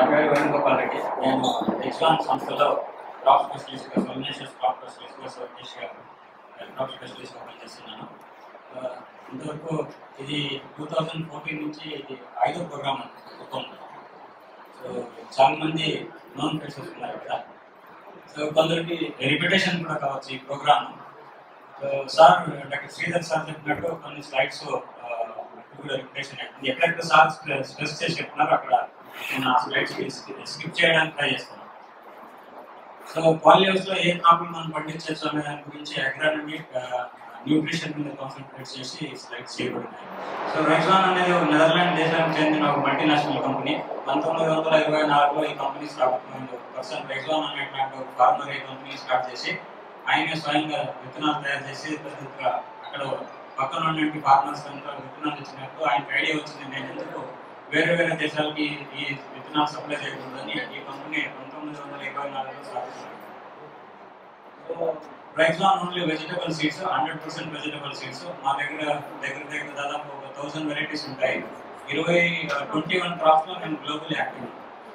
పేరు వేణుగోపాల్ రెడ్డి నేను ఎక్స్లాన్ సంస్థలో క్రాప్ స్పెషలిస్ట్గా సొల్యూషన్స్ క్రాప్ స్పెషలిస్ట్గా సొల్యూషన్గా క్రాప్ స్పెషలిస్ట్గా పనిచేస్తున్నాను ఆ, ఇంతవరకు ఇది టూ థౌజండ్ ఫోర్టీన్ నుంచి ఇది ఐదో ప్రోగ్రామ్ మొత్తం సో చాలా మంది నోన్ ఫేసెస్ ఉన్నారు కదా సో కొందరికి రిపిటేషన్ కూడా కావచ్చు ఈ program so sir doctor Sridhar sir చెప్పినట్టు కొన్ని స్లైడ్స్ కూడా రిపిటేషన్ అవుతుంది ఎక్కడెక్కడ సార్ స్ట్రెస్ చేసి చెప్తున్నారో అక్కడ నేను ఆ స్లైడ్స్ స్కిప్ చేయడానికి ట్రై చేస్తాను సో పాలియోస్ లో ఏ క్రాపులు మనం పండించవచ్చు అనే దాని గురించి అగ్రానమీ న్యూట్రిషన్ మీద కాన్సన్ట్రేట్ చేసి స్లైడ్స్ చేయబడినాయి సో రైజ్వాన్ అనేది ఒక నెదర్లాండ్ దేశానికి చెందిన ఒక మల్టీనేషనల్ కంపెనీ పంతొమ్మిది వందల ఇరవై నాలుగులో ఈ కంపెనీ స్టార్ట్ పర్సన్ రైజ్వాన్ అనేటువంటి ఒక ఫార్మర్ ఈ కంపెనీ స్టార్ట్ చేసి ఆయనే స్వయంగా విత్తనాలు తయారు చేసి తదితర అక్కడ పక్కన ఉన్నటువంటి ఫార్మర్స్ అంతా విత్తనాలు ఇచ్చినప్పుడు ఆయనకు ఐడియా వచ్చింది నేను ఎందుకు వేరే వేరే దేశాలకి ఈ విత్తనాలు సప్లై చేయకూడదని ఈ కంపెనీ పంతొమ్మిది వందల ఇరవై నాలుగులో స్థాపించారు so Rijk Zwaan only vegetable seeds hundred percent vegetable seeds మా దగ్గర దగ్గర దగ్గర దాదాపు ఒక థౌసండ్ వెరైటీస్ ఉంటాయి ఇరవై ట్వంటీ వన్ క్రాప్స్ లో మేము గ్లోబల్ యాక్టివ్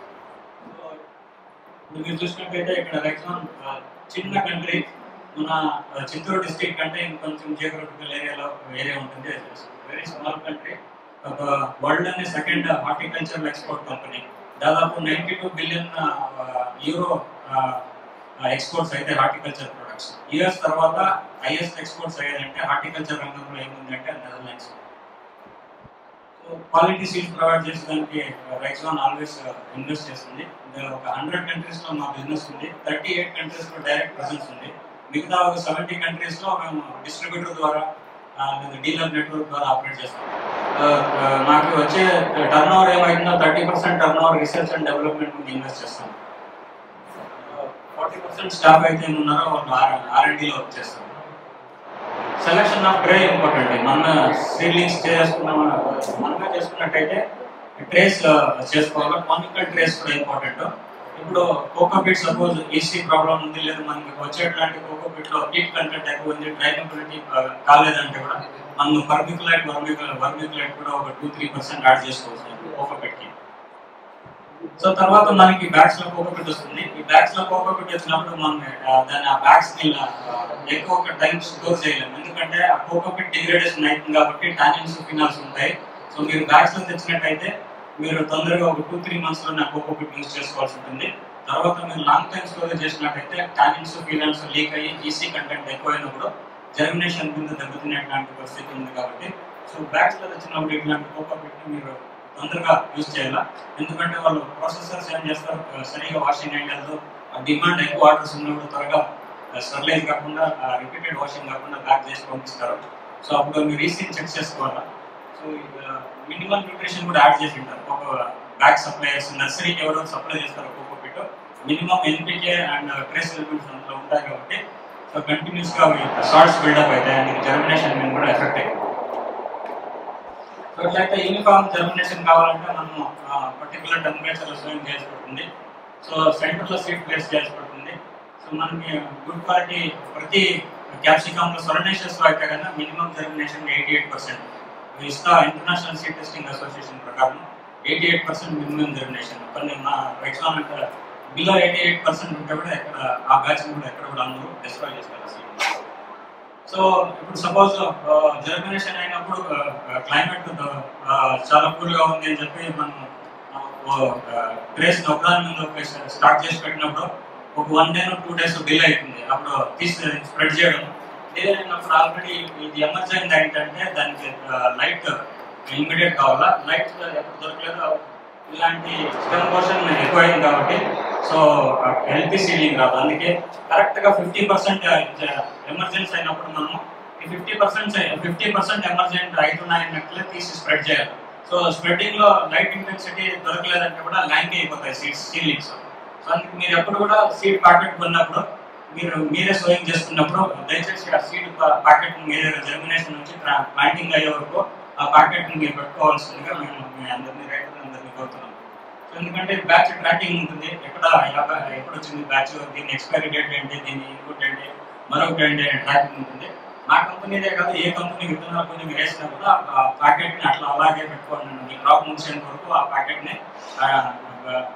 ఇప్పుడు మీరు చూసినట్టయితే ఇక్కడ రైజ్లాన్ చిన్న కంట్రీ మన ఆ, చిత్తూరు డిస్ట్రిక్ట్ కంటే ఇంకొంచెం జియోగ్రఫికల్ ఏరియాలో ఏరియా ఉంటుంది వెరీ స్మాల్ కంట్రీ ఒక వరల్డ్ అనే సెకండ్ హార్టికల్చర్ ఎక్స్పోర్ట్ కంపెనీ దాదాపు ninety two billion euro exports అయితే హార్టికల్చర్ ప్రొడక్ట్స్ యుఎస్ తర్వాత హైయెస్ట్ ఎక్స్పోర్ట్స్ అయ్యారంటే హార్టికల్చర్ రంగంలో ఏముందంటే నెదర్లాండ్స్ క్వాలిటీ సీడ్స్ ప్రొవైడ్ చేసేదానికి రైక్స్వాన్ ఆల్వేస్ ఇన్వెస్ట్ చేస్తుంది ఇది ఒక హండ్రెడ్ కంట్రీస్ లో మా బిజినెస్ ఉంది థర్టీ ఎయిట్ కంట్రీస్ లో డైరెక్ట్ ప్రెసెన్స్ ఉంది మిగతా ఒక సెవెంటీ కంట్రీస్ లో మేము డిస్ట్రిబ్యూటర్ ద్వారా ఆ, లేదా డీలర్ నెట్వర్క్ ద్వారా ఆపరేట్ చేస్తాం ఆ, ఆ, నాకు వచ్చే టర్న్ ఓవర్ ఏమైందో thirty percent turnover research and development మీద ఇన్వెస్ట్ చేస్తాం ఫార్టీ పర్సెంట్ స్టాఫ్ అయితే ఉన్నారో వాళ్ళు ఆర్ అండ్ డిలో చేస్తారు సెలక్షన్ ఆఫ్ ట్రే ఇంపార్టెంట్ మన సీడ్లింగ్స్ చేసుకున్న మనమే చేసుకున్నట్టయితే ట్రేస్ చేసుకోవాలి కానికల్ ట్రేస్ కూడా ఇంపార్టెంట్ ఇప్పుడు coco peat suppose EC problem ఉంది లేదా మనకి వచ్చేట్లాంటి కోకో పిట్ లో హీట్ కంటెంట్ ఎక్కువ ఉంది డ్రైనబిలిటీ కాలేదంటే కూడా మనం పర్మికులైట్ వర్మికులైట్ వర్మికులైట్ కూడా ఒక టూ త్రీ పర్సెంట్ యాడ్ చేసుకోవచ్చు కోకో పిట్ కి సో తర్వాత మనకి బ్యాగ్స్ లో కోకో పిట్ వస్తుంది ఈ బ్యాగ్స్ లో కోకో పిట్ వచ్చినప్పుడు మనం ఆ, దాన్ని ఆ బ్యాగ్స్ ని ఇలా, ఆ, ఎక్కువ టైం స్టోర్ చేయలేము ఎందుకంటే ఆ కోకో పిట్ డిగ్రేడేషన్ అవుతుంది కాబట్టి టానిన్స్ ఫినాల్స్ ఉంటాయి సో మీరు బ్యాగ్స్ లో తెచ్చినట్టయితే మీరు తొందరగా ఒక టూ త్రీ మంత్స్ లో నా కోకో పిట్ యూస్ చేసుకోవాల్సి ఉంటుంది తర్వాత మీరు లాంగ్ టైం స్టోరేజ్ చేసినట్టయితే టానిన్స్ ఫినాల్స్ లీక్ అయ్యి ఈసీ కంటెంట్ ఎక్కువైనప్పుడు జర్మినేషన్ కింద దెబ్బతినేట్లాంటి పరిస్థితి ఉంది కాబట్టి సో బ్యాగ్స్ లో తెచ్చినప్పుడు ఇట్లాంటి కోకో పిట్ ని మీరు తొందరగా యూజ్ చేయాలా ఎందుకంటే వాళ్ళు ప్రాసెసర్స్ ఏం చేస్తారు ఆ, సరిగా వాషింగ్ యాంగిల్తో డిమాండ్ ఎక్కువ ఆర్డర్స్ ఉన్నప్పుడు త్వరగా స్టెరిలైజ్ కాకుండా రిపీటెడ్ వాషింగ్ కాకుండా ప్యాక్ చేసి పంపిస్తారు సో అప్పుడు మీరు రీసీల్ చెక్ చేసుకోవాలా సో మినిమం న్యూట్రిషన్ కూడా యాడ్ చేసి ఉంటారు ఒక బ్యాగ్ సప్లైయర్స్ నర్సరీకి ఎవరో సప్లై చేస్తారు ఒక్కొక్క peat minimum NPK and trace elements అందులో ఉంటాయి కాబట్టి సో కంటిన్యూస్ గా షార్ట్స్ బిల్డప్ అవుతాయి అండ్ జర్మినేషన్ మీద కూడా ఎఫెక్ట్ అవుతుంది సో ఇట్లయితే యూనిఫామ్ జర్మినేషన్ కావాలంటే మనము పర్టికులర్ టెంపరేచర్ స్వింగ్ చేయాల్సి పడుతుంది సో సెంటర్ లో సీట్ ప్లేస్ చేయాల్సి పడుతుంది సో మనకి గుడ్ క్వాలిటీ ప్రతి క్యాప్సికమ్ లో సొలనేషన్స్ లో అయితే కన్నా minimum germination eighty eight percent ISTA international seed testing association ప్రకారం eighty eight percent minimum germination కొన్ని మా ఎగ్జామ్ అంటే బిలో ఎయిటీ ఎయిట్ పర్సెంట్ ఉంటే కూడా ఎక్కడ ఆ బ్యాచ్ కూడా ఎక్కడ కూడా అందరూ డిస్ట్రాయ్ చేస్తారు అసలు సో ఇప్పుడు సపోజ్ జర్మినేషన్ అయినప్పుడు క్లైమేట్ చాలా కూల్ గా ఉంది అని చెప్పి మనం ట్రేస్ ఒకదాని మీద స్టార్ట్ చేసి పెట్టినప్పుడు ఒక one day two days delay అవుతుంది అప్పుడు తీసి స్ప్రెడ్ చేయడం డిలే అయినప్పుడు ఆల్రెడీ ఇది ఎమర్జెంట్ ఏంటంటే దానికి లైట్ ఇమీడియట్ కావాలా లైట్ ఎప్పుడు దొరకలేదు ఇలాంటి స్టెమ్ పోర్షన్ ఎక్కువైంది కాబట్టి సో హెల్తీ సీలింగ్ రాదు అందుకే కరెక్ట్ గా ఫిఫ్టీ పర్సెంట్ ఎమర్జెన్సీ అయినప్పుడు మనము ఈ fifty percent fifty percent emergent అవుతున్నాయన్నట్లే తీసి స్ప్రెడ్ చేయాలి సో స్ప్రెడ్డింగ్ లో లైట్ ఇంటెన్సిటీ దొరకలేదంటే కూడా లైన్ అయిపోతాయి సీడ్స్ సీలింగ్స్ సో అందుకే మీరు ఎప్పుడు కూడా సీడ్ ప్యాకెట్ కొన్నప్పుడు మీరు మీరే సోయింగ్ చేస్తున్నప్పుడు దయచేసి ఆ సీడ్ ప్యాకెట్ మీరే జర్మినేషన్ నుంచి ప్లాంటింగ్ అయ్యే వరకు ఆ ప్యాకెట్ మీరు పెట్టుకోవాల్సిందిగా మేము మీ అందరినీ రైతులందరినీ కోరుతున్నాం సో ఎందుకంటే బ్యాచ్ ట్రాకింగ్ ఉంటుంది ఎక్కడ ఎలా ఎప్పుడు వచ్చింది బ్యాచ్ దీని ఎక్స్పైరీ డేట్ ఏంటి దీని ఇన్పుట్ ఏంటి మరొకటి ఏంటి అనే ట్రాకింగ్ ఉంటుంది మా కంపెనీదే కాదు ఏ కంపెనీ విత్తనాలు కొన్ని మీరు వేసినా కూడా ఆ ప్యాకెట్ ని అట్లా అలాగే పెట్టుకోండి మీ క్రాప్ ముగిసేంత వరకు ఆ ప్యాకెట్ ని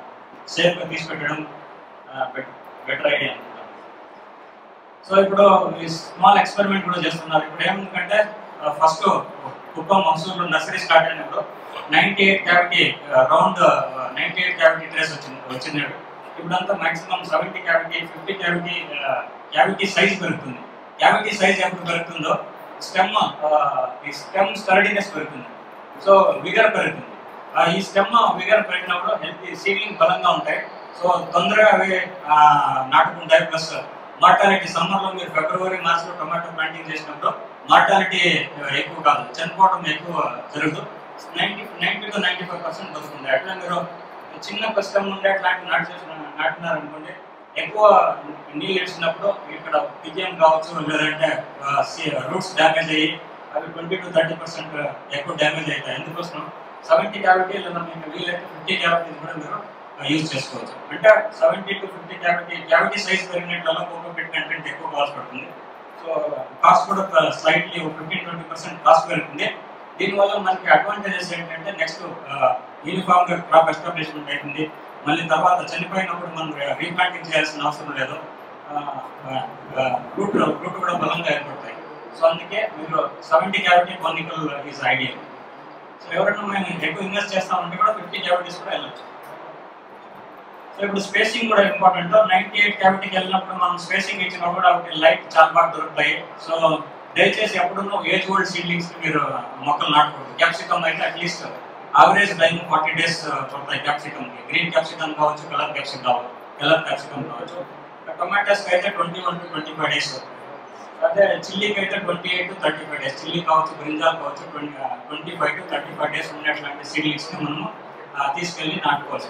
సేఫ్గా తీసి పెట్టడం బెటర్ ఐడియా అనుకుంటాను సో ఇప్పుడు ఈ స్మాల్ ఎక్స్పెరిమెంట్ కూడా చేస్తున్నారు ఇప్పుడు ఏమిటంటే ఫస్ట్ కుప్పం మన్సూర్లో నర్సరీ స్టార్ట్ అయినప్పుడు ninety eight cavity round ninety eight cavity trays వచ్చింది వచ్చింది ఇప్పుడంతా maximum seventy cavity fifty cavity cavity size పెరుగుతుంది క్యావిటీ సైజ్ ఎప్పుడు పెరుగుతుందో స్టెమ్ ఈ స్టెమ్ స్టర్డీనెస్ పెరుగుతుంది సో విగర్ పెరుగుతుంది ఆ, ఈ స్టెమ్ విగర్ పెరిగినప్పుడు హెల్తీ సీలింగ్ బలంగా ఉంటాయి సో తొందరగా అవి ఆ, నాటుకుంటాయి ప్లస్ మార్టాలిటీ సమ్మర్లో మీరు ఫిబ్రవరి మార్చిలో టొమాటో ప్లాంటింగ్ చేసినప్పుడు మార్టాలిటీ ఎక్కువ కాదు చనిపోవడం ఎక్కువ జరగదు ninety ninety to ninety five percent బతుకుంది అట్లా మీరు చిన్న కష్టం ఉండే అట్లాంటి నాటు చేసిన నాటినారనుకోండి ఎక్కువ నీళ్ళు ఇచ్చినప్పుడు ఇక్కడ పిజిఎం కావచ్చు లేదంటే రూట్స్ డ్యామేజ్ అయ్యి అవి ట్వంటీ టు థర్టీ పర్సెంట్ ఎక్కువ డ్యామేజ్ అవుతాయి ఎందుకోసం సెవెంటీ క్యావిటీ లేదా మీకు వీలైతే ఫిఫ్టీ క్యావిటీస్ కూడా మీరు యూజ్ చేసుకోవచ్చు అంటే seventy to fifty cavity cavity size పెరిగినట్లలో కోకోపిట్ కంటెంట్ ఎక్కువ కాస్ట్ పడుతుంది సో కాస్ట్ కూడా slightly fifteen twenty percent cost పెరుగుతుంది దీనివల్ల మనకి అడ్వాంటేజెస్ ఏంటంటే నెక్స్ట్ యూనిఫామ్ గా క్రాప్ ఎస్టాబ్లిష్మెంట్ అవుతుంది మళ్ళీ తర్వాత చనిపోయినప్పుడు మనం రీప్లాంటింగ్ చేయాల్సిన అవసరం లేదు రూట్ రూట్ కూడా బలంగా ఏర్పడతాయి సో అందుకే మీరు seventy cavity conical is ideal so ఎవరైనా మేము ఎక్కువ ఇన్వెస్ట్ చేస్తామంటే కూడా ఫిఫ్టీ క్యావిటీస్ కూడా వెళ్ళచ్చు సో ఇప్పుడు స్పేసింగ్ కూడా ఇంపార్టెంట్ నైన్టీ ఎయిట్ క్యావిటీకి వెళ్ళినప్పుడు మనం స్పేసింగ్ ఇచ్చినప్పుడు కూడా ఒకటి లైట్ చాలా బాగా దొరుకుతాయి సో దయచేసి ఎప్పుడున్నో ఏజ్ ఓల్డ్ సీడ్లింగ్స్ మీరు మొక్కలు నాటుకోండి క్యాప్సికమ్ అయితే at least average time forty days పడతాయి క్యాప్సికమ్ కి గ్రీన్ క్యాప్సికమ్ కావచ్చు కలర్ క్యాప్సికమ్ కావచ్చు కలర్ క్యాప్సికమ్ కావచ్చు టొమాటోస్ అయితే twenty one to twenty five days అదే చిల్లీకి అయితే twenty eight to thirty five days chilli కావచ్చు బ్రింజాల్ కావచ్చు twenty twenty five to thirty five days ఉన్నట్లాంటి సీడ్లింగ్స్ ని మనము ఆ, తీసుకెళ్ళి నాటుకోవచ్చు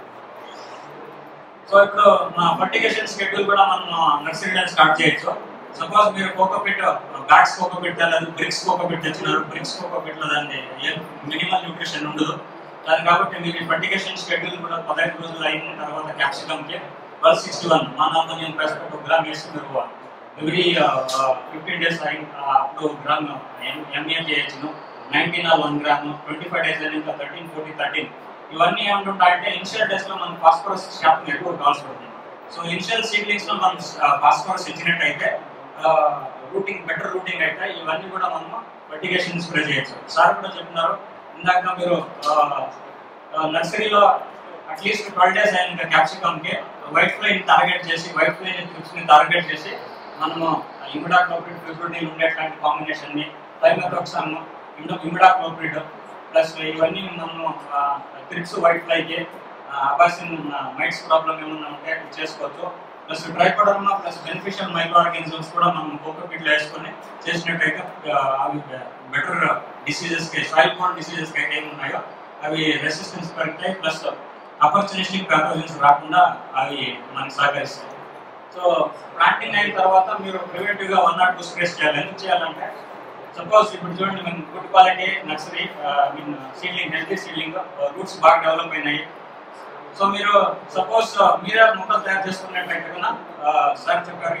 సో ఇప్పుడు మా ఫర్టిగేషన్ షెడ్యూల్ కూడా మనం నర్సరీలో స్టార్ట్ చేయొచ్చు సపోజ్ మీరు కోకోపిట్ బ్యాట్స్ కోకోపిట్ లేదు బ్రిక్స్ కోకోపిట్ తెచ్చినారు బ్రిక్స్ కోకోపిట్ లో దాన్ని మినిమల్ న్యూట్రిషన్ ఉండదు దాని కాబట్టి మీరు ఫర్టిగేషన్ షెడ్యూల్ కూడా పదహైదు రోజులు అయిన తర్వాత క్యాప్సికమ్ కి twelve sixty one one ammonium పేస్ట్ ఒక గ్రామ్ వేసి మీరు ఎవ్రీ ఫిఫ్టీన్ డేస్ అయిన అప్పుడు గ్రామ్ ఎంఏ చేయొచ్చును nineteen one gram twenty five days అయిన థర్టీన్ ఫోర్టీన్ థర్టీన్ ఇవన్నీ ఏమంటుంటాయంటే ఇనిషియల్ డేస్ లో మనం ఫాస్ఫరస్ శాతం ఎక్కువ కావాల్సి పడుతుంది సో ఇనిషియల్ సీడ్లింగ్స్ లో మనం ఫాస్ఫరస్ ఇచ్చినట్టయితే రూటింగ్ బెటర్ రూటింగ్ అయితే ఇవన్నీ కూడా మనం ఫర్టిగేషన్ స్ప్రే చేయొచ్చు సార్ కూడా చెప్తున్నారు ఇందాక మీరు నర్సరీలో అట్లీస్ట్ ట్వెల్వ్ డేస్ అయిన క్యాప్సికమ్ కి వైట్ ఫ్లై టార్గెట్ చేసి వైట్ ఫ్లై ని టార్గెట్ చేసి మనము ఇమిడాక్లోపిడ్ ఫిబ్రోడిన్ ఉండేటువంటి కాంబినేషన్ ని థైమెథోక్సామ్ ఇండో ఇమిడాక్లోపిడ్ ప్లస్ ఇవన్నీ మనము త్రిప్స్ వైట్ ఫ్లైకి అబాసిన్ మైట్స్ ప్రాబ్లం ఏమన్నా ఉంటే చేసుకోవచ్చు plus trichoderma plus beneficial micro organisms కూడా మనం కోకోపిట్లో వేసుకొని చేసినట్టయితే ఆ, అవి బెటర్ డిసీజెస్ కి సాయిల్ బోర్న్ డిసీజెస్ కి అయితే ఉన్నాయో అవి రెసిస్టెన్స్ పెరుగుతాయి ప్లస్ అపర్చునిస్టిక్ ప్యాథోజన్స్ రాకుండా అవి మనకి సహకరిస్తాయి సో ప్లాంటింగ్ అయిన తర్వాత మీరు ప్రివెంటివ్ గా వన్ నాట్ టూ స్ప్రేస్ చేయాలి ఎందుకు చేయాలంటే సపోజ్ ఇప్పుడు చూడండి మేము good quality nursery mean seedling healthy seedling roots బాగా డెవలప్ అయినాయి సో మీరు సపోజ్ మీరే మొక్కలు తయారు చేసుకున్నట్లయితే కన్నా సార్ చెప్పారు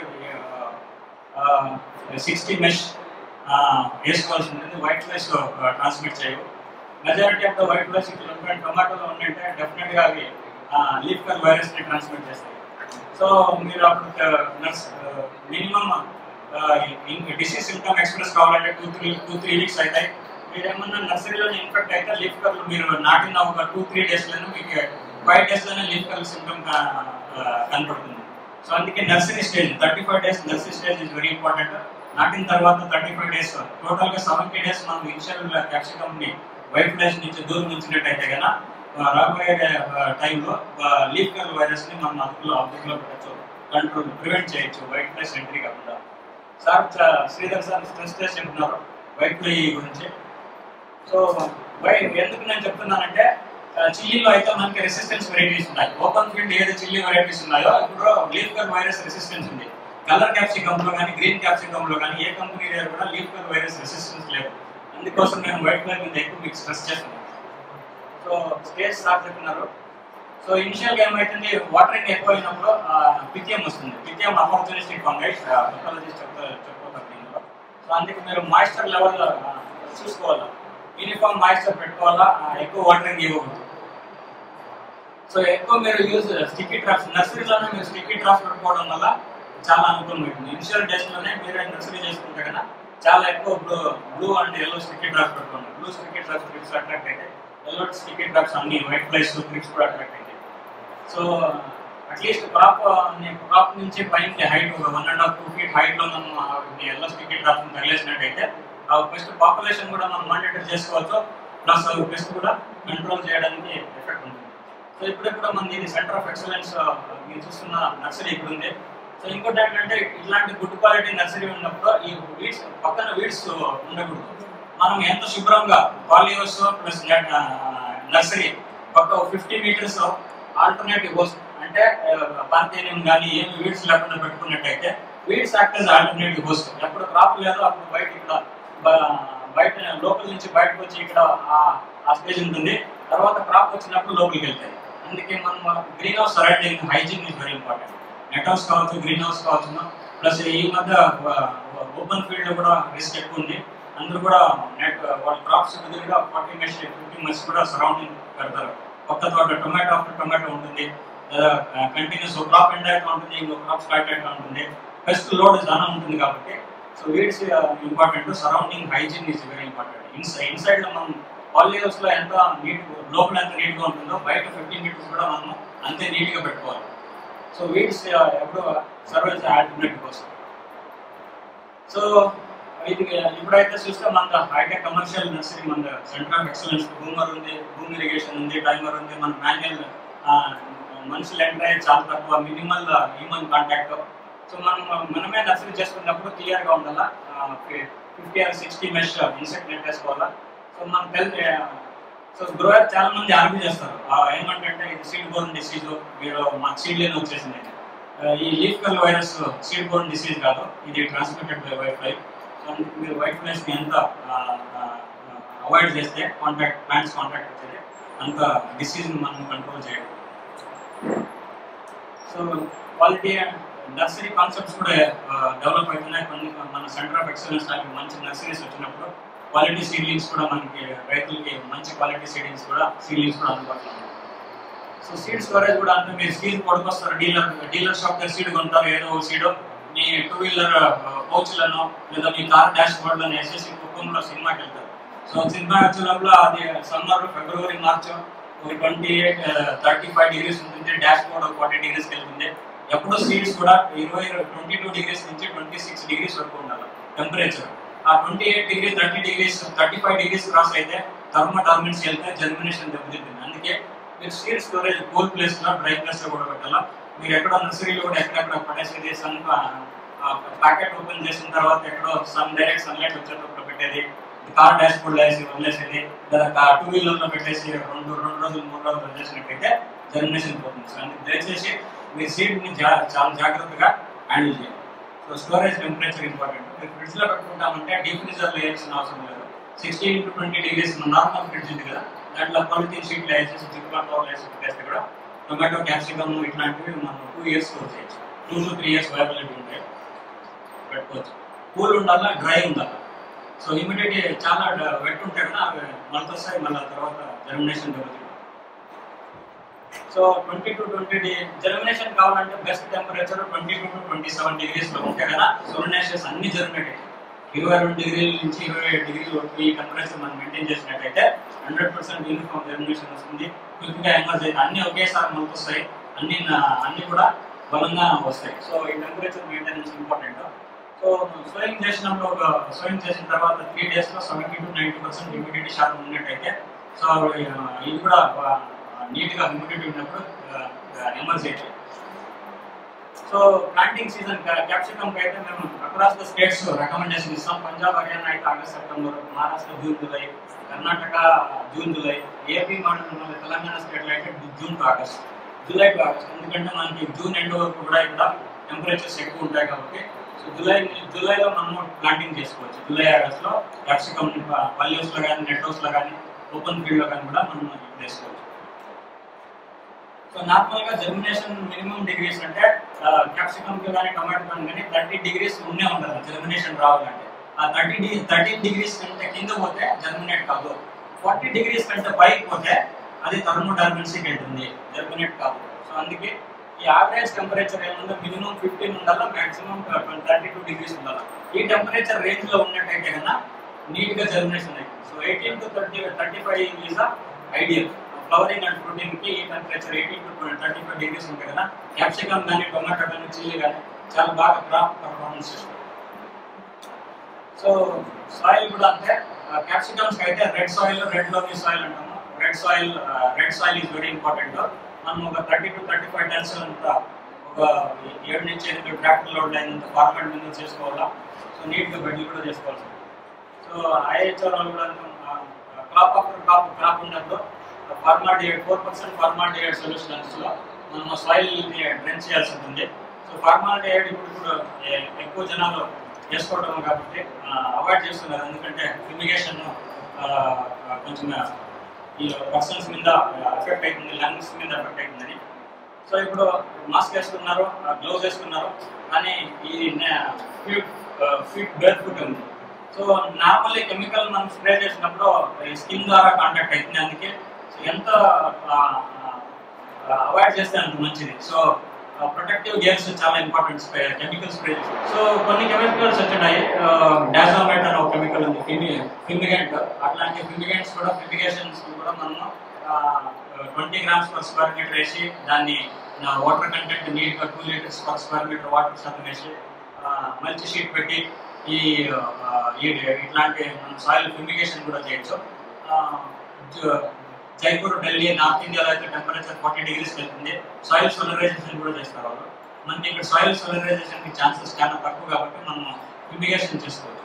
సిక్స్టీ మెష్ వేసుకోవాల్సి ఉంటుంది వైట్ ఫ్లైస్ ట్రాన్స్మిట్ చేయవు majority of the white flies ఇక్కడ టొమాటోలో ఉందంటే డెఫినెట్గా అవి లీఫ్ కల్ వైరస్ని ట్రాన్స్మిట్ చేస్తాయి సో మీరు అప్పుడు nurse minimum disease symptom express కావాలంటే two three two three weeks అవుతాయి మీరు ఏమన్నా నర్సరీలో ఇన్ఫెక్ట్ అయితే లీఫ్ కల్ మీరు నాటిన ఒక టూ త్రీ డేస్లోనే మీకు ఫైవ్ డేస్లోనే లీఫ్ కల్ సిమ్టమ్ కనపడుతుంది సో అందుకే nursery stage thirty five days nursery stage is very important నాటిన తర్వాత థర్టీ ఫైవ్ డేస్ టోటల్ గా సెవెంటీ డేస్ మనం ఇనిషియల్ క్యాప్సికమ్ ని వైట్ ఫ్లైస్ నుంచి దూరం ఉంచినట్టయితే కన్నా రాబోయే టైంలో లీఫ్ కల్ వైరస్ ని మనం అదుపులో అదుపులో పెట్టచ్చు కంట్రోల్ ప్రివెంట్ చేయొచ్చు వైట్ ఫ్లైస్ ఎంట్రీ కాకుండా సార్ చ- శ్రీధర్ సార్ స్ట్రెస్ చేసి చెప్తున్నారు వైట్ ఫ్లై గురించి సో వై ఎందుకు నేను చెప్తున్నానంటే ఆ, చిల్లీలో అయితే మనకి రెసిస్టెన్స్ వెరైటీస్ ఉన్నాయి ఓపెన్ ఫీల్డ్ ఏది చిల్లీ వెరైటీస్ ఉన్నాయో ఇప్పుడు లీఫ్ కల్ వైరస్ రెసిస్టెన్స్ ఉంది కలర్ క్యాప్సికమ్ లో కానీ గ్రీన్ క్యాప్సికమ్ లో కానీ ఏ కంపెనీ దగ్గర కూడా లీఫ్ కల్ వైరస్ రెసిస్టెన్స్ లేదు అందుకోసం నేను వైట్ ఫ్లై మీద ఎక్కువ మీకు స్ట్రెస్ చేస్తున్నాను సో స్టేజ్ సార్ చెప్తున్నారు సో ఇనిషియల్ గా ఏమైతుంది వాటరింగ్ ఎక్కువ అయినప్పుడు పిటిఎం వస్తుంది పిటిఎం అపర్చునిస్టిక్ ఫంగై టెక్నాలజీస్ చెప్తా చెప్పుకోవాలి దీనిలో సో అందుకే మీరు మాయిశ్చర్ లెవెల్ చూసుకోవాలా యూనిఫామ్ మాయిశ్చర్ పెట్టుకోవాలా ఆ, ఎక్కువ వాటరింగ్ ఇవ్వకూడదు సో ఎక్కువ మీరు యూజ్ స్టిక్కీ ట్రాప్స్ నర్సరీలోనే మీరు స్టిక్కీ ట్రాప్స్ పెట్టుకోవడం వల్ల చాలా అనుకూలం అవుతుంది ఇనిషియల్ డేస్ లోనే మీరు నర్సరీ చేసుకుంటే కదా చాలా ఎక్కువ blue blue and yellow sticky traps పెట్టుకోండి blue sticky traps thrips attract అయితే ఎల్లో స్టిక్కీ ట్రాప్స్ అన్ని వైట్ ప్లేస్ ట్రిప్స్ కూడా అట్రాక్ట్ అయితే సో అట్లీస్ట్ క్రాప్ క్రాప్ నుంచి పైకి హైట్ ఒక one and half two feet height లో మనం ఎల్లో స్టిక్కీ ట్రాప్స్ తగిలేసినట్టయితే ఆ పెస్ట్ పాపులేషన్ కూడా మనం మానిటర్ చేసుకోవచ్చు ప్లస్ పెస్ట్ కూడా కంట్రోల్ చేయడానికి ఎఫెక్ట్ ఉంటుంది సో ఇప్పుడిప్పుడు మన ఇది సెంటర్ ఆఫ్ ఎక్సలెన్స్ మీరు చూస్తున్న నర్సరీ ఇక్కడ ఉంది సో ఇంకోటి ఏంటంటే ఇట్లాంటి గుడ్ క్వాలిటీ నర్సరీ ఉన్నప్పుడు ఈ వీడ్స్ పక్కన వీడ్స్ ఉండకూడదు మనం ఎంత శుభ్రంగా పాలియోస్ ప్లస్ నర్సరీ పక్క ఫిఫ్టీ మీటర్స్ ఆల్టర్నేటివ్ హోస్ట్ అంటే పార్థేనియం కానీ ఏమి వీడ్స్ లేకుండా పెట్టుకున్నట్టయితే weeds act as alternative host ఎప్పుడు క్రాప్ లేదో అప్పుడు బయట ఇక్కడ బ- బయట లోపల నుంచి బయటకు వచ్చి ఇక్కడ ఆ- ఆ స్టేజ్ ఉంటుంది తర్వాత క్రాప్ వచ్చినప్పుడు లోపలికి వెళ్తాయి అందుకే మనం green house surrounding hygiene is very important net house కావచ్చు గ్రీన్ హౌస్ కావచ్చు ప్లస్ ఈ మధ్య ఓపెన్ ఫీల్డ్ లో కూడా రిస్క్ ఎక్కువ ఉంది అందరూ కూడా నెట్ వాళ్ళ క్రాప్స్ ఎదురుగా ఫార్టీ మెష్ ఫిఫ్టీ మెష్ కూడా సరౌండింగ్ పెడతారు కొత్త తోట టొమాటో ఆఫ్టర్ టొమాటో ఉంటుంది లేదా కంటిన్యూస్ క్రాప్ ఎండ్ అవుతూ ఉంటుంది ఇంకో క్రాప్ స్టార్ట్ అవుతూ ఉంటుంది పెస్ట్ లోడ్ చాలా ఉంటుంది కాబట్టి so weeds important surrounding hygiene is very important inside inside లో మనం పాలియోస్ లో ఎంత నీట్ లోపల ఎంత నీట్ గా ఉంటుందో బయట ఫిఫ్టీన్ మీటర్స్ కూడా మనం అంతే నీట్ గా పెట్టుకోవాలి సో వీడ్స్ ఎప్పుడు సర్వీస్ ఆల్టర్నేటివ్ కోసం సో ఇది ఇప్పుడైతే చూస్తే మన హైటెక్ కమర్షియల్ నర్సరీ మన సెంటర్ ఆఫ్ ఎక్సలెన్స్ బూమర్ ఉంది భూమి ఇరిగేషన్ ఉంది టైమర్ ఉంది మన మాన్యువల్ మనుషులు ఎంటర్ అయ్యే చాలా తక్కువ మినిమల్ హ్యూమన్ కాంటాక్ట్ సో మనం మనమే నర్సరీ చేసుకున్నప్పుడు క్లియర్ గా ఉండాలా fifty or sixty mesh insect net వేసుకోవాలా సో మనం హెల్త్ సో గ్రోయర్ చాలా మంది ఆర్గ్యూ చేస్తారు ఆ, ఏమంటే ఇది సీడ్ బోర్న్ డిసీజ్ మీరు మా సీడ్ లేని వచ్చేసింది అని. ఆ, ఈ leaf curl virus seed Born disease కాదు ఇది ట్రాన్స్మిటెడ్ బై వైఫై సో అందుకు మీరు వైట్ ఫ్లైస్ ని ఎంత అవాయిడ్ చేస్తే కాంటాక్ట్ ప్లాంట్స్ కాంటాక్ట్ వచ్చేది అంత డిసీజ్ మనం కంట్రోల్ చేయడం సో క్వాలిటీ నర్సరీ కాన్సెప్ట్స్ కూడా డెవలప్ అవుతున్నాయి కొన్ని మన సెంటర్ ఆఫ్ ఎక్సలెన్స్ లాంటి మంచి నర్సరీస్ వచ్చినప్పుడు క్వాలిటీ సీడ్లింగ్స్ కూడా మనకి రైతులకి మంచి క్వాలిటీ సీడింగ్స్ కూడా సీడ్లింగ్స్ కూడా అందుబాటులో ఉన్నాయి సో సీడ్ స్టోరేజ్ కూడా అంటే మీరు సీడ్ కొడుకొస్తారు డీలర్ డీలర్ షాప్ దగ్గర సీడ్ కొంటారు ఏదో ఒక సీడ్ మీ టూ వీలర్ పౌచ్లను లేదా మీ కార్ డాష్ బోర్డ్లను వేసేసి కుటుంబంలో సినిమాకి వెళ్తారు సో సినిమా వచ్చేటప్పుడు అది సమ్మర్ ఫిబ్రవరి మార్చ్ ఒక twenty eight thirty five degrees ఉంటుంది డాష్ బోర్డ్ ఒక ఫార్టీ డిగ్రీస్కి వెళ్తుంది ఎప్పుడు సీడ్స్ కూడా ఇరవై ట్వంటీ టూ డిగ్రీస్ నుంచి ట్వంటీ సిక్స్ డిగ్రీస్ వరకు ఉండాలి టెంపరేచర్ ఆ twenty eight degrees thirty degrees thirty five degrees cross అయితే థర్మోడార్మెంట్స్ వెళ్తే జర్మినేషన్ దెబ్బతింటుంది అందుకే మీరు సీడ్ స్టోరేజ్ కూల్ ప్లేస్ లో డ్రై ప్లేస్ లో కూడా పెట్టాలా మీరు ఎక్కడో నర్సరీలో కూడా ఎక్కడెక్కడ పడేసేది సన్ ప్యాకెట్ ఓపెన్ చేసిన తర్వాత ఎక్కడో సన్ డైరెక్ట్ సన్లైట్ వచ్చేటప్పుడు పెట్టేది కార్ డాష్ బోర్డ్ వేసి వదిలేసేది లేదా టూ వీలర్ లో పెట్టేసి రెండు రెండు రోజులు మూడు రోజులు వదిలేసినట్టయితే జర్మినేషన్ పోతుంది సో అందుకు దయచేసి మీ సీడ్ ని జా- చాలా జాగ్రత్తగా హ్యాండిల్ చేయాలి సో స్టోరేజ్ టెంపరేచర్ ఇంపార్టెంట్ మీరు ఫ్రిడ్జ్ లో పెట్టుకుంటామంటే డీప్ ఫ్రీజర్ లో వేయాల్సిన అవసరం లేదు sixteen to twenty degrees normal fridge ఉంది కదా దాంట్లో పాలిథిన్ షీట్లు వేసేసి జిప్లా కవర్ వేసి పెట్టేస్తే కూడా టొమాటో క్యాప్సికమ్ ఇట్లాంటివి మనం టూ ఇయర్స్ స్టోర్ చేయొచ్చు two to three years availability ఉంటాయి పెట్టుకోవచ్చు కూల్ ఉండాలా డ్రై ఉండాలా సో ఇమీడియట్ చాలా వెట్ ఉంటాయి కదా అవి మనతో వస్తాయి మళ్ళీ తర్వాత జర్మినేషన్ జరుగుతుంది so twenty to twenty germination కావాలంటే best temperature twenty two to twenty seven degrees లో ఉంటాయి కదా సోలినేషియస్ అన్ని జర్మినేట్ ఇరవై రెండు డిగ్రీల నుంచి ఇరవై ఏడు డిగ్రీల వరకు ఈ టెంపరేచర్ మనం మెయింటైన్ చేసినట్టయితే హండ్రెడ్ పర్సెంట్ యూనిఫామ్ జర్మినేషన్ వస్తుంది క్విక్ గా ఎమర్జ్ అయితే అన్ని ఒకేసారి మనకు వస్తాయి అన్ని నా- అన్ని కూడా బలంగా వస్తాయి సో ఈ temperature maintenance important so sowing చేసినప్పుడు ఒక సోయింగ్ చేసిన తర్వాత త్రీ డేస్ లో seventy to ninety percent humidity శాతం ఉన్నట్టయితే సో ఇది కూడా నీట్ గా హ్యూమిడిటీ ఉన్నప్పుడు ఎమర్జ్ అయితే సో ప్లాంటింగ్ సీజన్ క్యాప్సికమ్ అయితే మేము అక్రాస్ ద స్టేట్స్ రికమెండేషన్ ఇస్తాం పంజాబ్ హర్యానా అయితే August September Maharashtra June July Karnataka June July AP మన తెలంగాణ స్టేట్లో అయితే June to August July to August ఎందుకంటే మనకి జూన్ ఎండ్ వరకు కూడా ఇక్కడ టెంపరేచర్స్ ఎక్కువ ఉంటాయి కాబట్టి సో జూలై జూలైలో మనము ప్లాంటింగ్ చేసుకోవచ్చు జూలై ఆగస్ట్ లో క్యాప్సికమ్ పల్లెస్ లో కానీ నెట్ హౌస్ లో కానీ ఓపెన్ ఫీల్డ్ లో కానీ కూడా మనం చేసుకోవచ్చు సో నార్మల్ గా జర్మినేషన్ మినిమం డిగ్రీస్ అంటే క్యాప్సికమ్ కి కానీ టమాటో కానీ కానీ థర్టీ డిగ్రీస్ ఉండే ఉండాలి జర్మినేషన్ రావాలంటే ఆ థర్టీ డి థర్టీ డిగ్రీస్ కంటే కింద పోతే జర్మినేట్ కాదు ఫార్టీ డిగ్రీస్ కంటే పైకి పోతే అది థర్మోడైనమిక్స్కి వెళ్తుంది జర్మినేట్ కాదు సో అందుకే ఈ యావరేజ్ టెంపరేచర్ ఏముందో మినిమం ఫిఫ్టీన్ ఉండాలా మాక్సిమం థర్టీ టూ డిగ్రీస్ ఉండాలా ఈ టెంపరేచర్ రేంజ్ లో ఉన్నట్టయితే కన్నా నీట్ గా జర్మినేషన్ అయ్యింది so eighteen to thirty thirty five is ideal flowering and fruiting కి ఈ temperature eighteen to thirty five degrees ఉంటాయి కదా క్యాప్సికమ్ కానీ టొమాటో కానీ చిల్లీ కానీ చాలా బాగా క్రాప్ పర్ఫార్మెన్స్ ఇస్తుంది సో సాయిల్ కూడా అంటే క్యాప్సికమ్స్ అయితే రెడ్ సాయిల్ రెడ్ లోని సాయిల్ అంటాము red soil red soil is very important మనం ఒక thirty to thirty five tons అంత ఒక ఏడు నుంచి ఎనిమిది ట్రాక్టర్ లోడ్ అయినంత ఫార్మాట్ మీద చేసుకోవాలా సో నీట్గా బెడ్లు కూడా చేసుకోవాల్సి సో ఐహెచ్ఆర్ వాళ్ళు కూడా క్రాప్ ఆఫ్టర్ క్రాప్ క్రాప్ ఉన్నప్పుడు ఫార్మాట్ ఫోర్ పర్సెంట్ ఫార్మాట్ సొల్యూషన్స్ లో మనం సాయిల్ డ్రెన్ చేయాల్సి ఉంటుంది సో ఫార్మాట్ ఇప్పుడు ఇప్పుడు ఎ- ఎక్కువ జనాలు చేసుకోవడం కాబట్టి అవాయిడ్ చేస్తున్నారు ఎందుకంటే ఫ్యూమిగేషన్ కొంచెం ఈ పర్సన్స్ మీద ఎఫెక్ట్ అవుతుంది లంగ్స్ మీద ఎఫెక్ట్ అవుతుందని సో ఇప్పుడు మాస్క్ వేసుకున్నారు గ్లోవ్స్ వేసుకున్నారు కానీ ఈ ఫీట్ ఫీట్ బేర్ ఫుట్ ఉంది సో నార్మల్లీ కెమికల్ మనం స్ప్రే చేసినప్పుడు స్కిన్ ద్వారా కాంటాక్ట్ అవుతుంది అందుకే సో ఎంత అవాయిడ్ చేస్తే అంత మంచిది సో ప్రొటెక్టివ్ గేర్స్ చాలా important spray chemical spray so కొన్ని కెమికల్స్ వచ్చినాయి డాజామేట్ అనే ఒక కెమికల్ ఉంది ఫిమి ఫిమిగెంట్ అట్లాంటి ఫిమిగెంట్స్ కూడా ఫిమిగేషన్స్ కూడా మనము twenty grams per square metre వేసి దాన్ని వాటర్ కంటెంట్ నీట్గా two litres per square metre water శాతం వేసి ఆ, మల్చి షీట్ పెట్టి ఈ ఆ, ఈ ఇట్లాంటి మనం సాయిల్ ఫిమిగేషన్ కూడా చేయొచ్చు ఆ, జ- జైపూర్ ఢిల్లీ నార్త్ ఇండియాలో అయితే టెంపరేచర్ ఫార్టీ డిగ్రీస్ వెళ్తుంది సాయిల్ సోలరైజేషన్ కూడా చేస్తారు వాళ్ళు మనకి ఇక్కడ సాయిల్ సోలరైజేషన్ కి ఛాన్సెస్ చాలా తక్కువ కాబట్టి మనం ఫిమిగేషన్ చేసుకోవచ్చు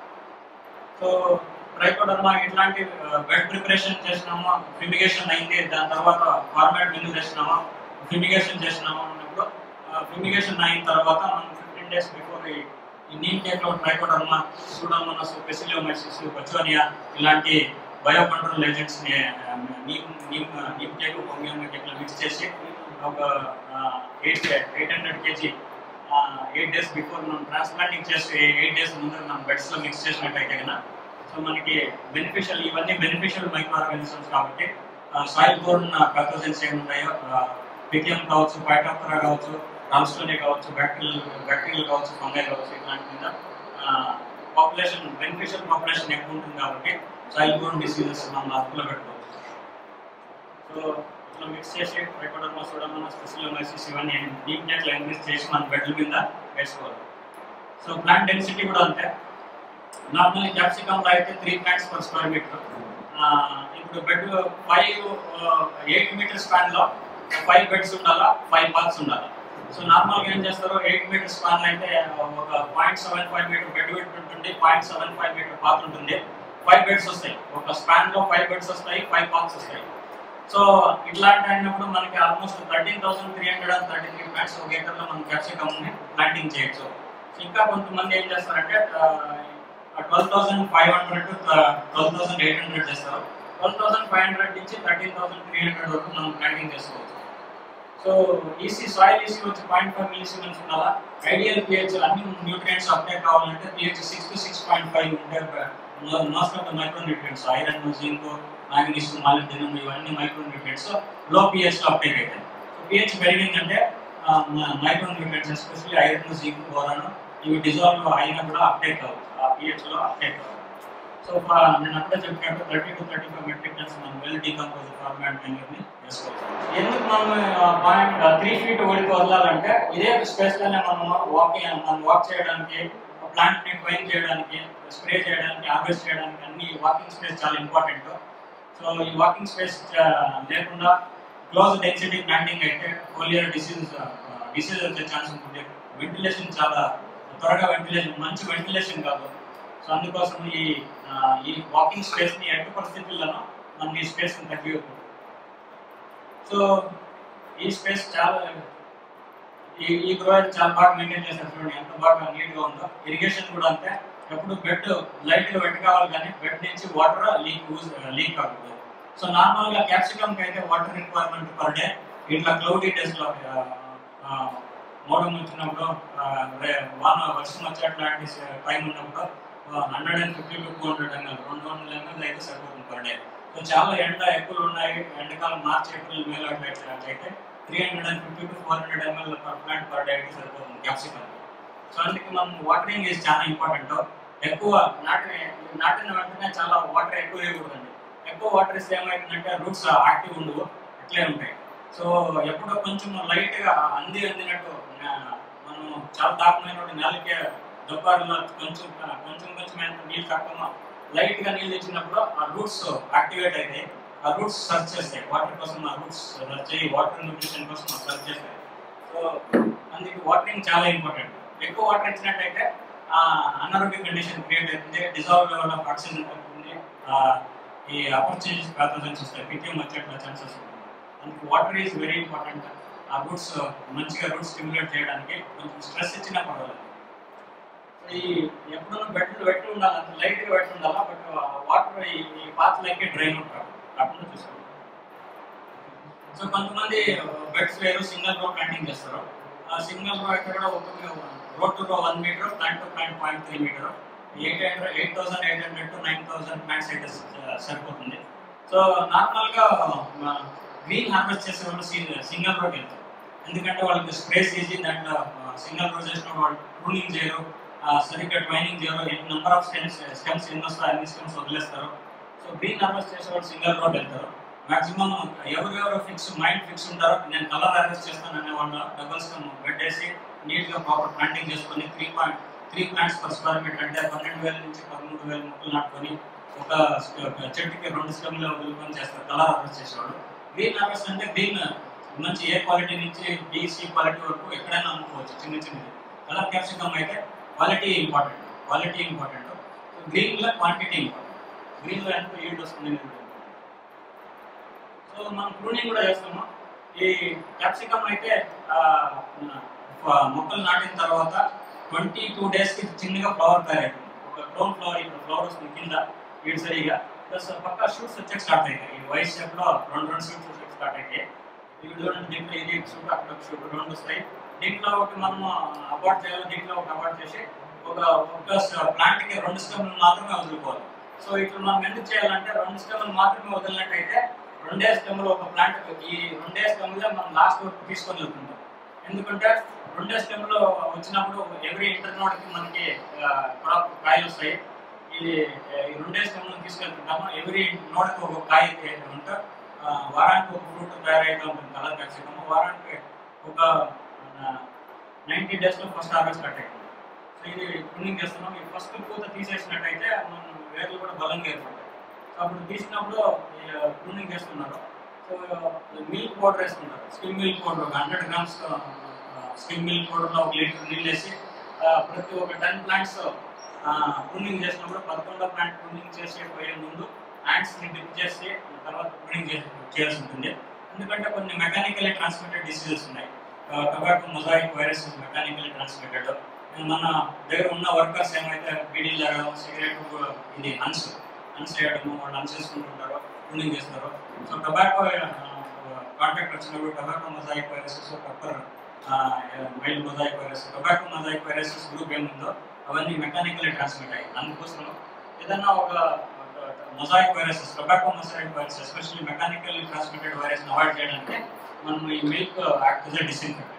సో ట్రైకోడర్మా ఇట్లాంటి బెడ్ ప్రిపరేషన్ చేసినామా ఫిమిగేషన్ అయింది దాని తర్వాత ఫార్మాట్ మెనూ చేసినామా ఫిమిగేషన్ చేసినామా అన్నప్పుడు ఫిమిగేషన్ అయిన తర్వాత మనం ఫిఫ్టీన్ డేస్ బిఫోర్ ఈ నీమ్ కేక్ లో ట్రైకోడర్మా సూడోమోనస్ పెసిలియోమైసిస్ బచోనియా ఇలాంటి బయో కంట్రోల్ ఏజెంట్స్ ని ఆ, neem neem neem cake pongamia cake లో మిక్స్ చేసి ఒక eight eight hundred KG eight days before మనం ట్రాన్స్ప్లాంటింగ్ చేసి ఎయిట్ డేస్ ముందు మనం బెడ్స్ లో మిక్స్ చేసినట్టయితే కనుక సో మనకి బెనిఫిషియల్ ఇవన్నీ బెనిఫిషియల్ మైక్రో ఆర్గానిజమ్స్ కాబట్టి సాయిల్ బోర్న్ ప్యాథోజన్స్ ఏమి ఉన్నాయో పిటిఎం కావచ్చు పైటాప్తరా కావచ్చు రామ్స్టోనే కావచ్చు బ్యాక్టీరియల్ బ్యాక్టీరియల్ కావచ్చు ఫంగై కావచ్చు ఇట్లాంటి మీద పాపులేషన్ బెనిఫిషియల్ పాపులేషన్ ఎక్కువ ఉంటుంది కాబట్టి సాయిల్ బోర్న్ డిసీజెస్ మనం అదుపులో పెట్టుకోవచ్చు సో ఇట్లా మిక్స్ చేసి ట్రైకోడర్మా సోడమా స్పెసిలోమైసిస్ ఇవన్నీ డీప్ నెట్లో ఇంక్రీజ్ చేసి మన బెడ్ల మీద వేసుకోవాలి సో ప్లాంట్ డెన్సిటీ కూడా అంతే నార్మల్ క్యాప్సికమ్ లో అయితే three plants per square metre ఇప్పుడు bed five eight metre span లో ఫైవ్ బెడ్స్ ఉండాలా ఫైవ్ పార్ట్స్ ఉండాలి సో నార్మల్ గా ఏం చేస్తారు ఎయిట్ మీటర్ స్పాన్ అయితే ఒక point seven five metre bed width ఉంటుంది point seven five metre path ఉంటుంది ఫైవ్ బెడ్స్ వస్తాయి ఒక స్పాన్ లో ఫైవ్ బెడ్స్ వస్తాయి ఫైవ్ పార్ట్స్ వస్తాయి సో ఇట్లాంటి అయినప్పుడు మనకి almost thirteen thousand three hundred and thirty three plants ఒక ఏకర్ లో మనం క్యాప్సికమ్ ని ప్లాంటింగ్ చేయొచ్చు సో ఇంకా కొంతమంది ఏం చేస్తారంటే twelve thousand five hundred to twelve thousand eight hundred చేస్తారు ట్వెల్వ్ థౌసండ్ ఫైవ్ హండ్రెడ్ నుంచి థర్టీన్ థౌసండ్ త్రీ హండ్రెడ్ వరకు మనం ప్లాంటింగ్ చేసుకోవచ్చు సో ఈసీ సాయిల్ ఈసీ వచ్చి పాయింట్ ఫైవ్ మిల్లీ సిమెన్స్ ఉండాలా ఐడియల్ పిహెచ్ అన్ని న్యూట్రియంట్స్ అప్లై కావాలంటే pH six to six point five ఉంటే most of the micro nutrients iron zinc manganese molybdenum ఇవన్నీ micro nutrients లో పిహెచ్ లో uptake అవుతాయి so pH పెరిగిందంటే micro nutrients especially iron zinc boron ఇవి dissolve అయినా కూడా అప్టేక్ అవ్వచ్చు ఆ పిహెచ్ లో అప్టేక్ అవ్వచ్చు సో నేను అప్పుడే చెప్పినట్టు thirty to thirty five metric tons మనం వెల్ డీకంపోజ్ ఫార్మాట్ ని వేసుకోవచ్చు ఎందుకు మనం పాయింట్ త్రీ ఫీట్ ఒడికి వదలాలంటే ఇదే స్పేస్ లోనే మనం వాకింగ్ మనం వాక్ చేయడానికి ప్లాంట్ ని ట్రైన్ చేయడానికి స్ప్రే చేయడానికి హార్వెస్ట్ చేయడానికి అన్ని వాకింగ్ స్పేస్ చాలా ఇంపార్టెంట్ సో ఈ వాకింగ్ స్పేస్ లేకుండా క్లోజ్ డెన్సిటీ ప్లాంటింగ్ అయితే ఫోలియర్ డిసీజ్ డిసీజ్ వచ్చే ఛాన్స్ ఉంటుంది వెంటిలేషన్ చాలా త్వరగా వెంటిలేషన్ మంచి వెంటిలేషన్ కాదు సో అందుకోసం ఈ ఆ, ఈ వాకింగ్ స్పేస్ ని ఎట్టి పరిస్థితుల్లోనూ మనం ఈ స్పేస్ ని తగ్గి సో ఈ స్పేస్ చాలా ఈ ఈ గ్రోయర్ చాలా బాగా మెయింటైన్ చేశారు చూడండి ఎంత బాగా నీట్ గా ఉందో ఇరిగేషన్ కూడా అంతే ఎప్పుడు బెడ్ లైట్ గా వెట్ కావాలి కానీ బెడ్ నుంచి వాటర్ లీక్ లీక్ కాకూడదు సో నార్మల్ గా క్యాప్సికమ్ కి అయితే వాటర్ రిక్వైర్మెంట్ పర్ డే ఇట్లా క్లౌడీ డేస్ లో మోడం వచ్చినప్పుడు ఆ, రే- వాన వర్షం వచ్చే అట్లాంటి టైం ఉన్నప్పుడు hundred and fifty to two hundred ML రెండు వందల ఎంఎల్ అయితే సరిపోతుంది పర్ డే సో చాలా ఎండ ఎక్కువ ఉన్నాయి ఎండాకాలం మార్చ్ ఏప్రిల్ మేలో అట్లయితే three hundred and fifty to four hundred ML per plant per day సరిపోతుంది క్యాప్సికమ్ సో అందుకే మనం వాటరింగ్ ఈజ్ చాలా ఇంపార్టెంట్ ఎక్కువ నాటిన నాటిన వెంటనే చాలా వాటర్ ఎక్కువ వేయకూడదండి ఎక్కువ వాటర్ ఇస్తే ఏమవుతుందంటే రూట్స్ యాక్టివ్ ఉండవు అట్లే ఉంటాయి సో ఎప్పుడో కొంచెం లైట్ గా అంది అందినట్టు ఆ, మనం చాలా దాపమైన నెలకి దొబ్బారులో కొంచెం కొంచెం కొంచెం ఎంత నీళ్ళు తక్కువ లైట్ గా నీళ్ళు ఇచ్చినప్పుడు ఆ రూట్స్ యాక్టివేట్ అవుతాయి ఆ రూట్స్ సర్చ్ చేస్తాయి వాటర్ కోసం ఆ రూట్స్ సర్చ్ అయ్యి వాటర్ న్యూట్రిషన్ కోసం సర్చ్ చేస్తాయి సో అందుకే వాటరింగ్ చాలా ఇంపార్టెంట్ ఎక్కువ వాటర్ ఇచ్చినట్టయితే ఆ అనారోగ్య కండిషన్ క్రియేట్ అవుతుంది డిజాల్వ్ లెవెల్ ఆఫ్ ఆక్సిజన్ తగ్గుతుంది ఆ, ఈ అపర్చునిటీస్ ప్యాథోజన్స్ వస్తాయి పిటిఎం వచ్చేట్ల ఛాన్సెస్ ఉంటుంది అందుకే వాటర్ ఈజ్ వెరీ ఇంపార్టెంట్ ఆ రూట్స్ మంచిగా రూట్స్ స్టిమ్యులేట్ చేయడానికి కొంచెం స్ట్రెస్ ఇచ్చినా పర్వాలేదు సో ఈ ఎప్పుడు బెడ్ పెట్టి ఉండాలి అంత లైట్గా పెట్టి ఉండాలా బట్ వాటర్ ఈ ఈ పాత్రలకి డ్రైన్ ఉంటారు కాకుండా చూసుకోండి సో కొంతమంది బెడ్స్ వేరు సింగిల్ రో ప్లాంటింగ్ చేస్తారు ఆ సింగిల్ రో అయితే కూడా ఒక row to row one metre plant to plant point three metre eight hundred eight thousand eight hundred to nine thousand plants అయితే స- సరిపోతుంది సో నార్మల్గా గ్రీన్ హార్వెస్ట్ చేసే వాళ్ళు సింగిల్ రోడ్ వెళ్తారు ఎందుకంటే వాళ్ళకి స్ప్రేస్ ఈజీ దాంట్లో సింగిల్ రోడ్ చేసిన వాళ్ళు ప్రూనింగ్ చేయరు ఆ, సరిగ్గా ట్రైనింగ్ చేయరు నెంబర్ ఆఫ్ స్టెమ్స్ స్టెమ్స్ ఎన్ని వస్తాయి అన్ని స్టెమ్స్ వదిలేస్తారు సో గ్రీన్ హార్వెస్ట్ చేసే వాళ్ళు సింగిల్ రోడ్ వెళ్తారు మాక్సిమం ఎవరెవరు ఫిక్స్ మైండ్ ఫిక్స్ ఉంటారో నేను కలర్ హార్వెస్ట్ చేస్తాను అనే వాళ్ళు డబుల్ స్టెమ్ పెట్టేసి నీట్గా ప్రాపర్ ప్లాంటింగ్ చేసుకొని three point three plants per square metre అంటే పన్నెండు వేల నుంచి పదమూడు వేల మొక్కలు నాటుకొని ఒక ఒక చెట్టుకి రెండు స్టెమ్లు వదులుకొని చేస్తారు కలర్ హార్వెస్ట్ చేసేవాళ్ళు గ్రీన్ హార్వెస్ట్ అంటే గ్రీన్ మంచి ఏ క్వాలిటీ నుంచి బీసీ క్వాలిటీ వరకు ఎక్కడైనా అమ్ముకోవచ్చు చిన్న చిన్నది కలర్ క్యాప్సికమ్ అయితే క్వాలిటీ ఇంపార్టెంట్ క్వాలిటీ ఇంపార్టెంట్ గ్రీన్లో క్వాంటిటీ ఇంపార్టెంట్ గ్రీన్లో ఎంత ఈల్డ్ వస్తుంది అనేది కూడా సో మనం ప్రూనింగ్ కూడా చేస్తాము ఈ క్యాప్సికమ్ అయితే ఆ, ఆ, మొక్కలు నాటిన తర్వాత ట్వంటీ టూ డేస్కి చిన్నగా ఫ్లవర్ తయారైంది ఒక క్రౌన్ ఫ్లవర్ ఇక్కడ ఫ్లవర్ వస్తుంది కింద వీడు సరిగా ప్లస్ పక్క షూట్స్ వచ్చే స్టార్ట్ అవుతాయి ఈ వైట్ షేప్లో రెండు రెండు షూట్స్ వచ్చే స్టార్ట్ అవుతాయి ఇవి చూడండి దీంట్లో ఇది షూట్ అక్కడ ఒక షూట్ రెండు వస్తాయి దీంట్లో ఒకటి మనం అవార్డ్ చేయాలి దీంట్లో ఒక అవార్డ్ చేసి ఒక ఒక ప్లాంట్కి రెండు స్టెమ్లు మాత్రమే వదులుకోవాలి సో ఇట్లా మనం ఎందుకు చేయాలంటే రెండు స్టెమ్లు మాత్రమే వదిలినట్టయితే రెండే స్టెమ్లు ఒక ప్లాంట్ ఈ రెండే స్టెమ్లే మనం లాస్ట్ వరకు తీసుకొని వెళ్తుంటాం ఎందుకంటే రెండే స్టెమ్లు వచ్చినప్పుడు ఎవ్రీ ఇంటర్నోడ్కి మనకి క్రాప్ కాయలు వస్తాయి ఇది ఈ రెండే స్టెమ్లు తీసుకెళ్తుంటాము ఎవ్రీ నోడ్కి ఒక కాయ ఉంటే ఆ, వారానికి ఒక ఫ్రూట్ తయారైతే ఉంటుంది కలర్ క్యాప్సికమ్ వారానికి ఒక నైంటీ డేస్లో ఫస్ట్ హార్వెస్ట్ కట్ అవుతుంది సో ఇది ప్రూనింగ్ చేస్తున్నాం ఈ ఫస్ట్ పూత తీసేసినట్టయితే మనం వేర్లు కూడా బలంగా ఏర్పడతాయి సో అప్పుడు తీసినప్పుడు ప్రూనింగ్ చేస్తున్నారు సో మిల్క్ పౌడర్ వేసుకుంటారు స్కిమ్ మిల్క్ పౌడర్ ఒక హండ్రెడ్ గ్రామ్స్ స్కిమ్ మిల్క్ పౌడర్లో ఒక లీటర్ నీళ్ళు వేసి ఆ, ప్రతి ఒక టెన్ ప్లాంట్స్ ప్రూనింగ్ చేసినప్పుడు పదకొండో ప్లాంట్ ప్రూనింగ్ చేసే పోయే ముందు ని డిప్ చేసి తర్వాత ప్రూనింగ్ చేయాల్సి ఉంటుంది ఎందుకంటే కొన్ని మెకానికల్లీ ట్రాన్స్మిటెడ్ డిసీజెస్ ఉన్నాయి tobacco mosaic virus mechanically transmitted మన దగ్గర ఉన్న వర్కర్స్ ఏమైతే బీడీలు తాగడం సిగరెట్ ఇది హన్స్ హన్స్ చేయడము వాళ్ళు హన్స్ చేసుకుంటుంటారో ప్రూనింగ్ చేస్తారు సో టొబాకో కాంటాక్ట్ వచ్చినప్పుడు tobacco mosaic viruses pepper mild mosaic virus tobacco mosaic viruses group ఏముందో అవన్నీ మెకానికల్లీ ట్రాన్స్మిట్ అయ్యాయి అందుకోసం ఏదన్నా ఒక mosaic viruses tobacco mosaic virus especially mechanically transmitted virus avoid చేయడానికి మనం ఈ milk act as a disinfectant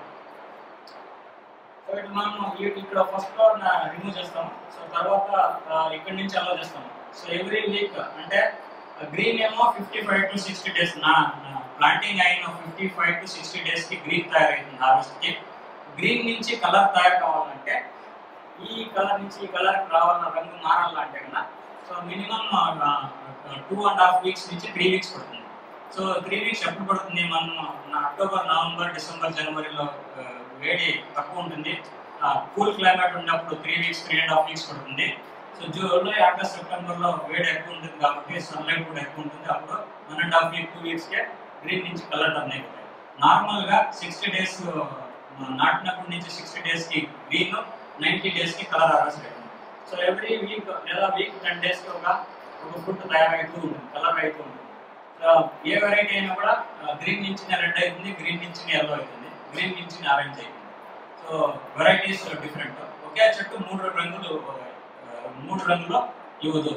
so ఇట్లా మనం ఈ- ఇక్కడ ఫస్ట్ ఫ్లోర్ రిమూవ్ చేస్తాము సో తర్వాత ఆ, ఇక్కడి నుంచి అలా చేస్తాము సో ఎవ్రీ వీక్ అంటే గ్రీన్ ఏమో fifty five to sixty days నా ప్లాంటింగ్ అయిన fifty five to sixty days కి గ్రీన్ తయారైతుంది హార్వెస్ట్ కి గ్రీన్ నుంచి కలర్ తయారు కావాలంటే ఈ కలర్ నుంచి ఈ కలర్ రావాలన్న రంగు మారాలంటే కన్నా so minimum two and half weeks నుంచి త్రీ వీక్స్ పడుతుంది సో త్రీ వీక్స్ ఎప్పుడు పడుతుంది మనం నా అక్టోబర్ నవంబర్ డిసెంబర్ జనవరిలో ఆ, వేడి తక్కువ ఉంటుంది కూల్ క్లైమేట్ ఉన్నప్పుడు three weeks three and half weeks పడుతుంది సో జూలై ఆగస్ట్ సెప్టెంబర్లో వేడి ఎక్కువ ఉంటుంది కాబట్టి సన్లైట్ కూడా ఎక్కువ ఉంటుంది అప్పుడు one and half week two వీక్స్కే గ్రీన్ నుంచి కలర్ టర్న్ అయిపోతాయి నార్మల్గా సిక్స్టీ డేస్ నాటినప్పటి నుంచి సిక్స్టీ డేస్కి గ్రీన్ నైంటీ డేస్కి కలర్ హార్వెస్ట్ అవుతుంది సో ఎవ్రీ వీక్ లేదా వీక్ టెన్ డేస్కి ఒక ఒక ఫుడ్ తయారవుతూ ఉంటుంది కలర్ అవుతూ ఉంటుంది సో ఏ వెరైటీ అయినా కూడా గ్రీన్ నుంచి రెడ్ అవుతుంది గ్రీన్ నుంచి ఎల్లో అవుతుంది గ్రీన్ నుంచి ఆరెంజ్ అవుతుంది సో వెరైటీస్ డిఫరెంట్ ఒకే చెట్టు మూడు రంగులు ఆ, మూడు రంగులు ఇవ్వదు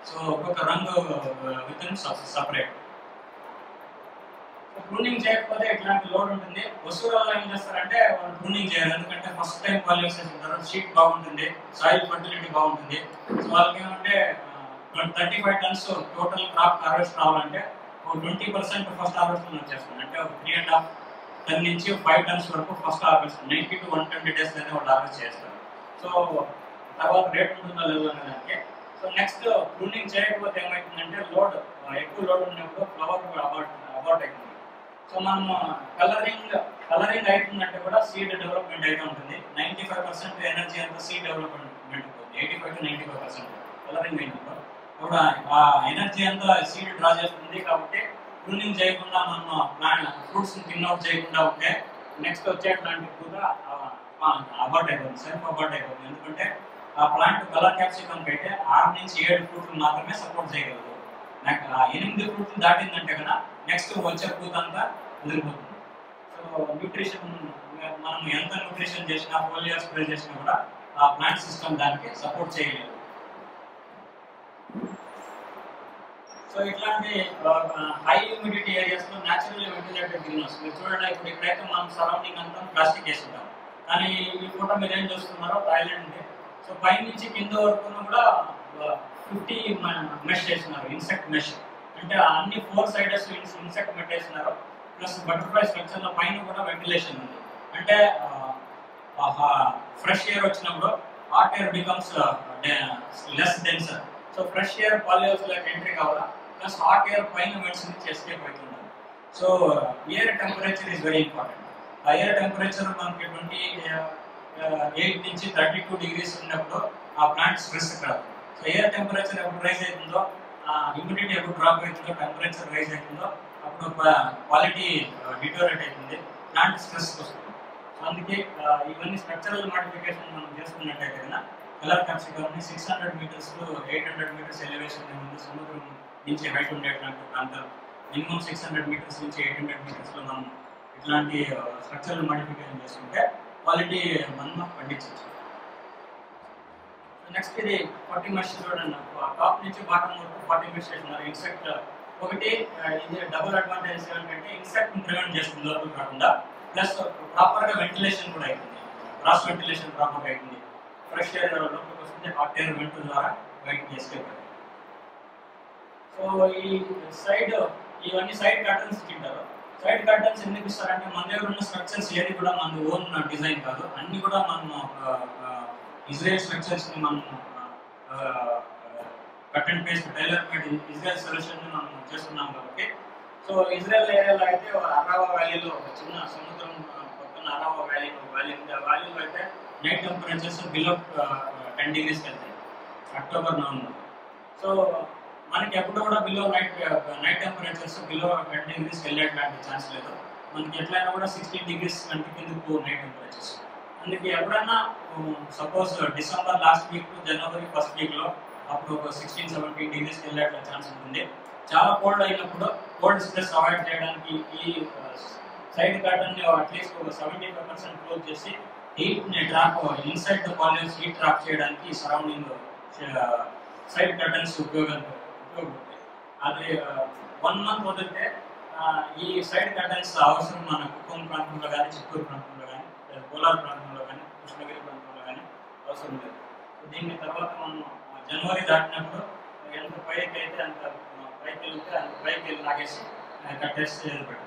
సో ఒక్కొక్క రంగు విత్ ఇన్ సపరేట్ ప్రూనింగ్ చేయకపోతే ఇట్లాంటి లోడ్ ఉంటుంది వస్తువు వల్ల ఏం చేస్తారంటే వాళ్ళు ప్రూనింగ్ చేయాలి ఎందుకంటే ఫస్ట్ టైం పాలిస్ చేసిన షీట్ బాగుంటుంది సాయిల్ ఫర్టిలిటీ బాగుంటుంది సో వాళ్ళకి ఏమంటే thirty five tonnes total crop harvest రావాలంటే ఒక ట్వంటీ పర్సెంట్ ఫస్ట్ హార్వెస్ట్ వచ్చేస్తుంది అంటే ఒక త్రీ అండ్ హాఫ్ టన్ నుంచి ఫైవ్ టన్స్ వరకు first harvest ninety to one twenty days అనేది వాళ్ళు హార్వెస్ట్ చేస్తారు సో తర్వాత రేట్ ఉంటుందో లేదో అనే దానికి సో నెక్స్ట్ ప్రూనింగ్ చేయకపోతే ఏమవుతుందంటే లోడ్ ఎక్కువ లోడ్ ఉన్నప్పుడు ఫ్లవర్ అబార్ట్ అబార్ట్ అవుతుంది సో మనం కలరింగ్ కలరింగ్ అవుతుందంటే కూడా సీడ్ డెవలప్మెంట్ అయితే ఉంటుంది నైంటీ ఫైవ్ పర్సెంట్ ఎనర్జీ అంతా సీడ్ డెవలప్మెంట్ ఉంటుంది eighty five to ninety five percent colouring అయినప్పుడు అప్పుడు ఆ ఎనర్జీ అంతా సీడ్ డ్రా చేస్తుంది కాబట్టి ప్రూనింగ్ చేయకుండా మనం ప్లాంట్ ఫ్రూట్స్ తిన్అవుట్ చేయకుండా ఉంటే నెక్స్ట్ వచ్చేట్లాంటి కూడా అబార్ట్ అయిపోతుంది సెల్ఫ్ అబార్ట్ అయిపోతుంది ఎందుకంటే ఆ ప్లాంట్ కలర్ క్యాప్సికమ్ అయితే ఆరు నుంచి ఏడు ఫ్రూట్లు మాత్రమే సపోర్ట్ చేయగలదు నాకు ఆ ఎనిమిది ఫ్రూట్లు దాటిందంటే కదా నెక్స్ట్ వచ్చే పూత అంతా వదిలిపోతుంది సో న్యూట్రిషన్ మనం ఎంత న్యూట్రిషన్ చేసినా పోలియో స్ప్రే చేసినా కూడా ఆ ప్లాంట్ సిస్టమ్ దానికి సపోర్ట్ చేయలేదు సో ఇట్లాంటి హై హ్యూమిడిటీ ఏరియాస్ లో న్యాచురల్ వెంటిలేటెడ్ గ్రీన్ హౌస్ మీరు చూడండి ఇప్పుడు ఇక్కడైతే మనం సరౌండింగ్ అంతా ప్లాస్టిక్ వేసి ఉంటాం కానీ ఈ ఫోటో మీరు ఏం చూస్తున్నారో థాయిలాండ్ ఉంది సో పై నుంచి కింద వరకు కూడా ఫిఫ్టీ మెష్ చేసినారు ఇన్సెక్ట్ మెష్ అంటే అన్ని ఫోర్ సైడెస్ ఇన్సెక్ట్ పెట్టేసినారు ప్లస్ బటర్ఫ్లై స్ట్రక్చర్ లో పైన కూడా వెంటిలేషన్ ఉంది అంటే ఫ్రెష్ ఎయిర్ వచ్చినప్పుడు hot air becomes less denser so fresh air పాలియోస్ లైక్ ఎంట్రీ కావాలా ప్లస్ హాట్ ఎయిర్ పైన మెడిసిన్ నుంచి ఎస్కేప్ అవుతున్నారు so air temperature is very important ఆ ఎయిర్ టెంపరేచర్ మనకి ట్వంటీ ఎయిట్ నుంచి థర్టీ టూ డిగ్రీస్ ఉన్నప్పుడు ఆ ప్లాంట్ స్ట్రెస్ కాదు సో ఎయిర్ టెంపరేచర్ ఎప్పుడు రైజ్ అవుతుందో హ్యూమిడిటీ ఎప్పుడు డ్రాప్ అవుతుందో టెంపరేచర్ రైజ్ అవుతుందో అప్పుడు క్వాలిటీ డిటోరేట్ అవుతుంది ప్లాంట్ స్ట్రెస్ వస్తుంది సో అందుకే ఆ, ఇవన్నీ స్ట్రక్చరల్ మాడిఫికేషన్ మనం చేసుకున్నట్టయితే కన్నా colour capsicum six hundred metres eight hundred metres elevation ఉంది సముద్రం నుంచి హైట్ ఉండేటువంటి ప్రాంతాలు మినిమం సిక్స్ హండ్రెడ్ మీటర్స్ నుంచి ఎయిట్ హండ్రెడ్ మీటర్స్లో మనం ఇట్లాంటి స్ట్రక్చరల్ మాడిఫికేషన్ చేసుకుంటే క్వాలిటీ మనం పండించవచ్చు నెక్స్ట్ ఇది ఫార్టీ మెష్ చూడండి టాప్ నుంచి బాటమ్ వరకు ఫార్టీ మెష్ చేస్తున్నారు ఇన్సెక్ట్ ఒకటి ఆ, ఇది డబుల్ అడ్వాంటేజ్ ఏంటంటే ఇన్సెక్ట్ ప్రివెంట్ చేస్తుంది లోపల కాకుండా ప్లస్ ప్రాపర్ గా వెంటిలేషన్ కూడా అవుతుంది క్రాస్ వెంటిలేషన్ ప్రాపర్ గా అవుతుంది ఫ్రెష్ ఎయిర్ లోపలికి వస్తుంది హాట్ ఎయిర్ వెంట్ ద్వారా బయటకి ఎస్కేప్ అవుతుంది సో ఈ సైడ్ ఇవన్నీ సైడ్ కర్టన్స్ తింటారు సైడ్ కర్టన్స్ ఎందుకు ఇస్తారంటే మన దగ్గర ఉన్న స్ట్రక్చర్స్ ఏది కూడా మన ఓన్ డిజైన్ కాదు అన్ని కూడా మనం ఇజ్రాయల్ స్ట్రక్చర్స్ ని మనం cut and paste tailor made Israel solution ని మనం చేస్తున్నాం కాబట్టి సో ఇజ్రాయల్ ఏరియాలో అయితే అరావా వ్యాలీలో ఒక చిన్న సముద్రం ఆ, పక్కన అరావా వ్యాలీ ఒక వ్యాలీ ఉంది ఆ వ్యాలీలో అయితే నైట్ టెంపరేచర్స్ బిలో టెన్ డిగ్రీస్కి వెళ్తాయి అక్టోబర్ నవంబర్ సో మనకి ఎప్పుడు కూడా below night night temperatures below ten degrees వెళ్ళేట్లాంటి ఛాన్స్ లేదు మనకి ఎట్లయినా కూడా సిక్స్టీన్ డిగ్రీస్ కంటే కిందకు నైట్ టెంపరేచర్స్ అందుకే ఎప్పుడైనా suppose December last week January first week లో అప్పుడు ఒక సిక్స్టీన్ సెవెంటీన్ డిగ్రీస్ వెళ్ళే ఛాన్స్ ఉంటుంది చాలా కోల్డ్ అయినప్పుడు కోల్డ్ స్ట్రెస్ అవాయిడ్ చేయడానికి ఈ సైడ్ కర్టన్ ని అట్లీస్ట్ ఒక సెవెంటీ ఫైవ్ పర్సెంట్ క్లోజ్ చేసి హీట్ ని trap inside the college heat trap చేయడానికి సరౌండింగ్ సైడ్ కర్టన్స్ ఉపయోగం ఉపయోగపడతాయి అది వన్ మంత్ వదిలితే ఆ, ఈ సైడ్ కర్టన్స్ అవసరం మన కుప్పం ప్రాంతంలో కానీ చిత్తూరు ప్రాంతంలో కానీ లేదా కోలార్ ప్రాంతంలో కానీ కృష్ణగిరి ప్రాంతంలో కానీ అవసరం లేదు సో దీని తర్వాత మనం ఆ, జనవరి దాటినప్పుడు ఎంత పైకి అయితే అంత ఆ, పైకి వెళ్తే అంత పైకి వెళ్ళి లాగేసి ఆ, కట్టేసి పెట్టాలి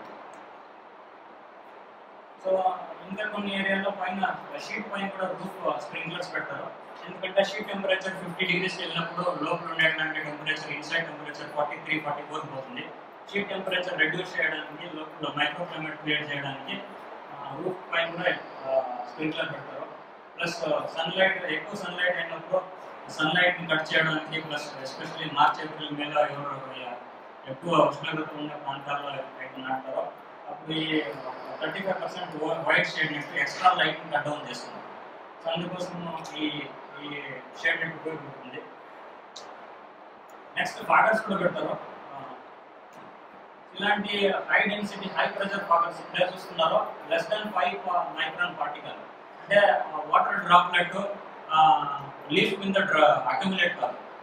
సో ఇంకా కొన్ని ఏరియాలో పైన షీట్ పైన కూడా రూఫ్ స్ప్రింక్లర్స్ పెడతారు ఎందుకంటే షీట్ టెంపరేచర్ ఫిఫ్టీ డిగ్రీస్ వెళ్ళినప్పుడు లోపల ఉండేటువంటి temperature inside temperature forty three forty four పోతుంది షీట్ టెంపరేచర్ రెడ్యూస్ చేయడానికి లోపల మైక్రో క్లైమేట్ క్రియేట్ చేయడానికి రూఫ్ పైన కూడా స్ప్రింక్లర్ పెడతారు ప్లస్ సన్లైట్ ఎక్కువ సన్లైట్ అయినప్పుడు సన్లైట్ ని కట్ చేయడానికి ప్లస్ ఎస్పెషల్లీ మార్చ్ ఏప్రిల్ మేలో ఎవరు ఎక్కువ ఉష్ణోగ్రత ఉన్న ప్రాంతాల్లో అయితే నాటుతారో అప్పుడు ఈ thirty five percent white shade net extra light ని కట్ డౌన్ చేస్తుంది సో అందుకోసం ఈ ఈ షేడ్ నెట్ ఉపయోగపడుతుంది నెక్స్ట్ ఫాగర్స్ కూడా పెడతారు ఆ, ఇలాంటి high density high pressure foggers ఇప్పుడే చూస్తున్నారో less than five micron particle అంటే వాటర్ డ్రాప్లెట్ లీఫ్ కింద అక్యుములేట్ కాదు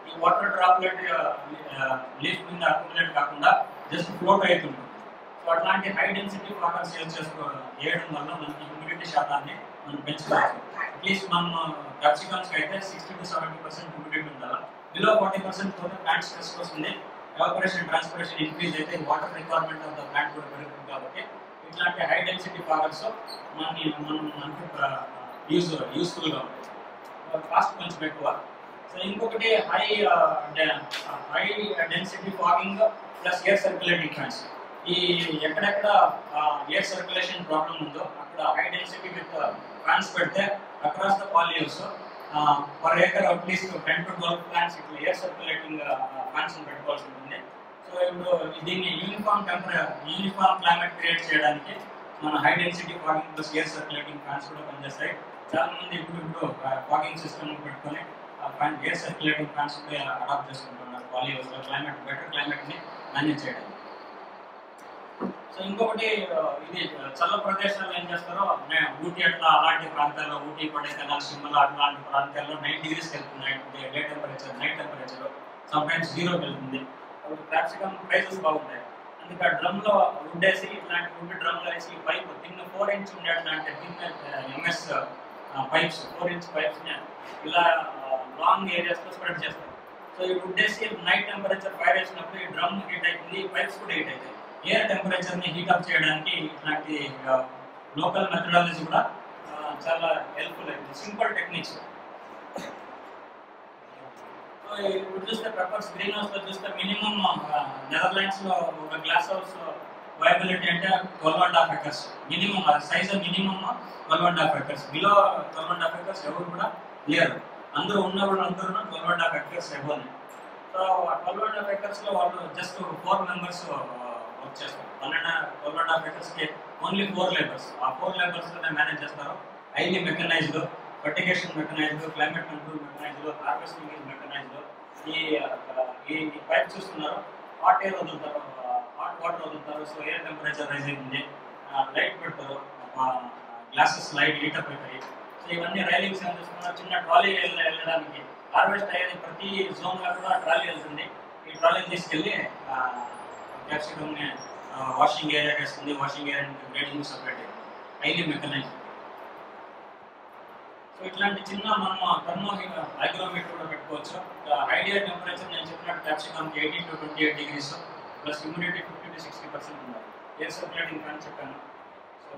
ఈ వాటర్ డ్రాప్లెట్ లీఫ్ మీద అక్యుములేట్ కాకుండా జస్ట్ ఫ్లోట్ అవుతుంది సో అట్లాంటి హై డెన్సిటీ వాటర్ సేల్ చేసుకో వేయడం వల్ల మనకి హ్యూమిడిటీ శాతాన్ని మనం పెంచుకోవచ్చు అట్లీస్ట్ మనం క్యాప్సికమ్స్ అయితే sixty to seventy percent humidity ఉండాలి బిలో ఫార్టీ పర్సెంట్ పోతే ప్లాంట్ స్ట్రెస్ వస్తుంది ఎవాపరేషన్ ట్రాన్స్పిరేషన్ ఇంక్రీజ్ అయితే water requirement of the plant కూడా పెరుగుతుంది కాబట్టి ఇట్లాంటి హై డెన్సిటీ ఫాగర్స్ మనకి మనం మనకి యూజ్ యూస్ఫుల్గా ఉంటాయి కాస్ట్ కొంచెం ఎక్కువ సో ఇంకొకటి high high density fogging plus air circulating fans ఈ ఎక్కడెక్కడ ఎయిర్ సర్క్యులేషన్ ప్రాబ్లం ఉందో అక్కడ హై డెన్సిటీ విత్ ఫ్యాన్స్ పెడితే అక్రాస్ ద పాలియోస్ per acre at least ten to twelve plants ఇట్లా ఎయిర్ సర్క్యులేటింగ్ ఫ్యాన్స్ పెట్టుకోవాల్సి ఉంటుంది సో ఇప్పుడు దీన్ని యూనిఫామ్ టెంపరే యూనిఫామ్ క్లైమేట్ క్రియేట్ చేయడానికి మన high density fogging plus air circulating fans కూడా పనిచేస్తాయి చాలా మంది ఇప్పుడు ఇప్పుడు ఫాగింగ్ సిస్టమ్ పెట్టుకొని fan air circulating fans adapt చేసుకుంటున్నారు పాలియోస్ క్లైమేట్ బెటర్ క్లైమేట్ ని మేనేజ్ చేయడానికి సో ఇంకొకటి ఆ, ఇది చల్ల ప్రదేశాల్లో ఏం చేస్తారో నే- ఊటీ అట్లా అలాంటి ప్రాంతాల్లో ఊటీ కొడైకెనాల్ షిమ్లా అట్లాంటి ప్రాంతాల్లో నైన్ డిగ్రీస్ వెళ్తున్నాయి day temperature night temperature sometimes జీరోకి వెళ్తుంది కాబట్టి క్యాప్సికమ్ ప్రైసెస్ బాగుంటాయి అందుకే ఆ డ్రమ్ లో వుడ్ వేసి ఇట్లాంటి వుడ్ డ్రమ్ లో వేసి పైప్ తిన్న ఫోర్ ఇంచ్ ఉండే అట్లాంటి తిన్న MS pipes four inch pipes ని ఇలా లాంగ్ ఏరియాస్ లో స్ప్రెడ్ చేస్తారు సో ఈ వుడ్ వేసి నైట్ టెంపరేచర్ ఫైర్ వేసినప్పుడు ఈ డ్రమ్ హీట్ అవుతుంది పైప్స్ కూడా హీట్ అవుతాయి ఎయిర్ టెంపరేచర్ ని హీట్ అప్ చేయడానికి ఇట్లాంటి లోకల్ మెథడాలజీ కూడా ఆ, చాలా హెల్ప్ఫుల్ అయింది సింపుల్ టెక్నిక్స్ ఇప్పుడు చూస్తే పెప్పర్స్ గ్రీన్ హౌస్ లో చూస్తే మినిమం నెదర్లాండ్స్ లో ఒక గ్లాస్ హౌస్ వైబిలిటీ అంటే twelve and half acres minimum size minimum twelve and half acres below twelve and half acres ఎవరు కూడా లేరు అందరూ ఉన్న వాళ్ళు అందరూ ట్వెల్వ్ అండ్ హాఫ్ ఎకర్స్ ఇవ్వాలి so twelve and half acres లో వాళ్ళు జస్ట్ ఫోర్ మెంబర్స్ వర్క్ చేస్తారు one and twelve and half acres కి ఓన్లీ ఫోర్ లేబర్స్ ఆ ఫోర్ లేబర్స్ మేనేజ్ చేస్తారు highly mechanised fertigation mechanised climate control mechanised harvesting is mechanised ఈ ఆ, ఈ pipe చూస్తున్నారు హాట్ ఎయిర్ వదులుతారు హాట్ వాటర్ వదులుతారు సో ఎయిర్ టెంపరేచర్ రైజ్ అవుతుంది లైట్ పెడతారు గ్లాసెస్ లైట్ హీట్ అప్ అవుతాయి సో ఇవన్నీ రైలింగ్స్ ఏం చేస్తున్నారు చిన్న ట్రాలీ వెళ్ళడానికి హార్వెస్ట్ అయ్యేది ప్రతి జోన్ లో కూడా ట్రాలీ వెళ్తుంది ఈ ట్రాలీ తీసుకెళ్ళి క్యాప్సికమ్ ని వాషింగ్ ఏరియా వేస్తుంది washing area grading separate highly mechanise so ఇట్లాంటి చిన్న మనం థర్మో హైగ్రోమీటర్ కూడా పెట్టుకోవచ్చు ఐడియా టెంపరేచర్ నేను చెప్పినట్టు capsicum eighty to twenty eight degrees plus humidity fifty to sixty percent ఉండాలి ఎయిర్ సర్క్యులేటింగ్ ఫ్యాన్ చెప్పాను సో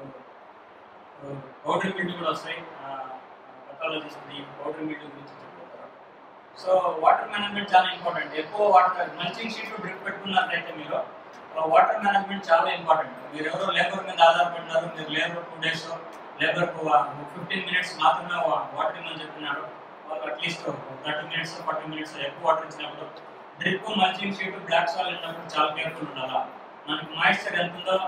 పౌడర్ మిల్ట్ కూడా వస్తాయి పథాలజిస్ట్ పౌడర్ మిల్ట్ గురించి చెప్పుకుంటారు సో వాటర్ మేనేజ్మెంట్ చాలా ఇంపార్టెంట్ ఎక్కువ వాటర్ మల్చింగ్ షీట్ డ్రిప్ పెట్టుకున్నట్లయితే మీరు వాటర్ మేనేజ్మెంట్ చాలా ఇంపార్టెంట్ మీరు ఎవరో లేబర్ మీద ఆధారపడినారు మీరు labour two days labour fifteen minutes మాత్రమే వాటర్ ఇమ్మని చెప్పినారు వాళ్ళు at least thirty minutes forty minutes ఎక్కువ వాటర్ ఇచ్చినప్పుడు drip mulching sheet black soil ఉన్నప్పుడు చాలా కేర్ఫుల్ ఉండాలా మనకి మాయిశ్చర్ ఎంత ఉందో